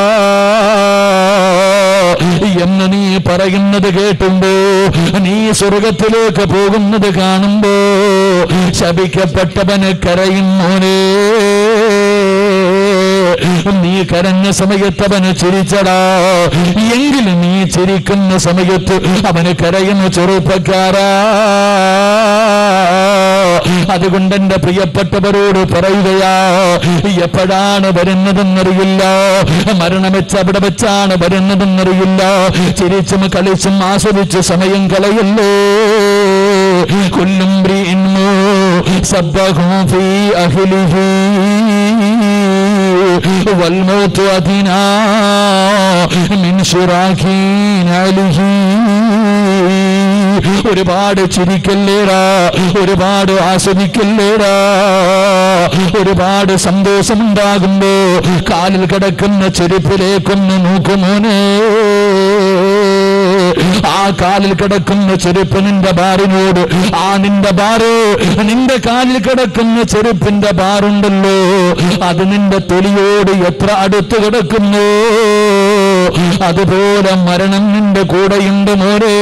Speaker 2: എന്ന് നീ പറയുന്നത് കേട്ടുമ്പോ നീ സ്വർഗത്തിലേക്ക് പോകുന്നത് കാണുമ്പോ ശപിക്കപ്പെട്ടവന് കരയും മോനേ നീ കരഞ്ഞ സമയത്ത് അവന് ചിരിച്ചടാ എങ്കിലും നീ ചിരിക്കുന്ന സമയത്ത് അവന് കരയുന്ന ചെറുപ്പക്കാരാ അതുകൊണ്ട് എന്റെ പ്രിയപ്പെട്ടവരോട് പറയുകയാ എപ്പോഴാണ് വരുന്നതെന്നറിയില്ല മരണം വെച്ച് അവിടെ വെച്ചാണ് വരുന്നതെന്നറിയില്ല ചിരിച്ചും കളിച്ചും ആസ്വദിച്ച് സമയം കളയല്ലോ കൊല്ലും സബ്ബഹു ഫീ അഹ്ലിഹി വൽമൗത്തു അതിനാ മിൻ ശിറാഖീൻ അലിഹി ഒരുപാട് ചിരിക്കല്ലേടാ ഒരുപാട് ആസ്വദിക്കല്ലേടാ ഒരുപാട് സന്തോഷമുണ്ടാകുമ്പോ കാലിൽ കിടക്കുന്ന ചെരുപ്പിലേക്കൊന്ന് നോക്കുമോനെ ആ കാലിൽ കിടക്കുന്ന ചെരുപ്പ് നിന്റെ ബാറിനോട് ആ നിന്റെ ബാറ് നിന്റെ കാലിൽ കിടക്കുന്ന ചെരുപ്പിന്റെ ബാറുണ്ടല്ലോ അത് നിന്റെ തൊലിയോട് എത്ര അടുത്ത് കിടക്കുന്നു അതുപോലെ മരണം നിന്റെ കൂടെയുണ്ട് മോരേ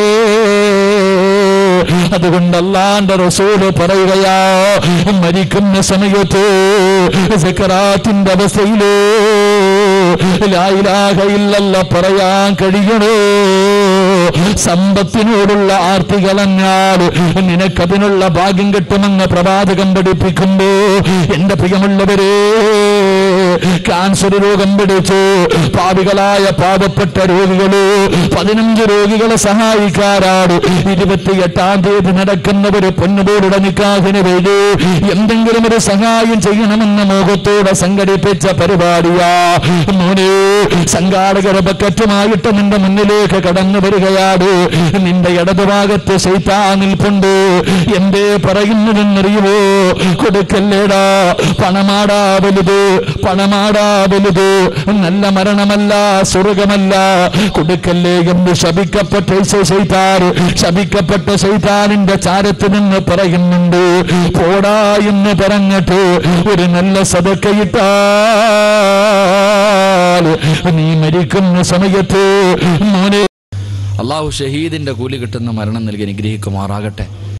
Speaker 2: അതുകൊണ്ട് അള്ളാന്റെ റസൂല് പറയുകയാ മരിക്കുന്ന സമയത്ത് സക്കറാത്തിന്റെ അവസ്ഥയിലോ ലായിലാക ഇല്ലല്ല പറയാൻ കഴിയണോ സമ്പത്തിനോടുള്ള ആർത്തി കളഞ്ഞാൽ നിനക്കതിനുള്ള ഭാഗ്യം കിട്ടുമെന്ന് പ്രവാചകം പഠിപ്പിക്കുമ്പോ എന്റെ പ്രിയമുള്ളവരെ ക്യാൻസർ രോഗം പിടിച്ചു പാപികളായ പാവപ്പെട്ട രോഗികള് പതിനഞ്ച് രോഗികളെ സഹായിക്കാറാണ് ഇരുപത്തിയെട്ടാം തീയതി നടക്കുന്ന ഒരു പൊന്നുപോലുള്ള നിക്കാഹിന് വേണ്ടി എന്തെങ്കിലും ഒരു സഹായം ചെയ്യണമെന്ന മോഹത്തോടെ സംഘടിപ്പിച്ച പരിപാടിയാ മോനെ സംഘാടകര ബക്കറ്റുമായിട്ട് നിന്റെ മുന്നിലേക്ക് കടന്നു വരികയാണ് നിന്റെ ഇടതുഭാഗത്ത് ശൈത്താ നിൽപ്പുണ്ട് എന്തേ പറയുന്നതെന്നറിയുമോ കൊടുക്കല്ലേടാ പണമാടാ വലുത് പണമാടാ വലുത് നല്ല മരണമല്ല സ്വർഗമല്ല കൊടുക്കല്ലേ എന്ന് ശപിക്കപ്പെട്ട ശൈത്താൻ ശപിക്കപ്പെട്ട ശൈത്താനിന്റെ ചാരത്ത് നിന്ന് പറയുന്നുണ്ട് പോടാ എന്ന് പറഞ്ഞിട്ട് ഒരു നല്ല സതക്കയിട്ടാൽ നീ മരിക്കുന്ന സമയത്ത് മോനെ
Speaker 1: അള്ളാഹു ഷഹീദിന്റെ കൂലി കിട്ടുന്ന മരണം നൽകി അനുഗ്രഹിക്കുമാറാകട്ടെ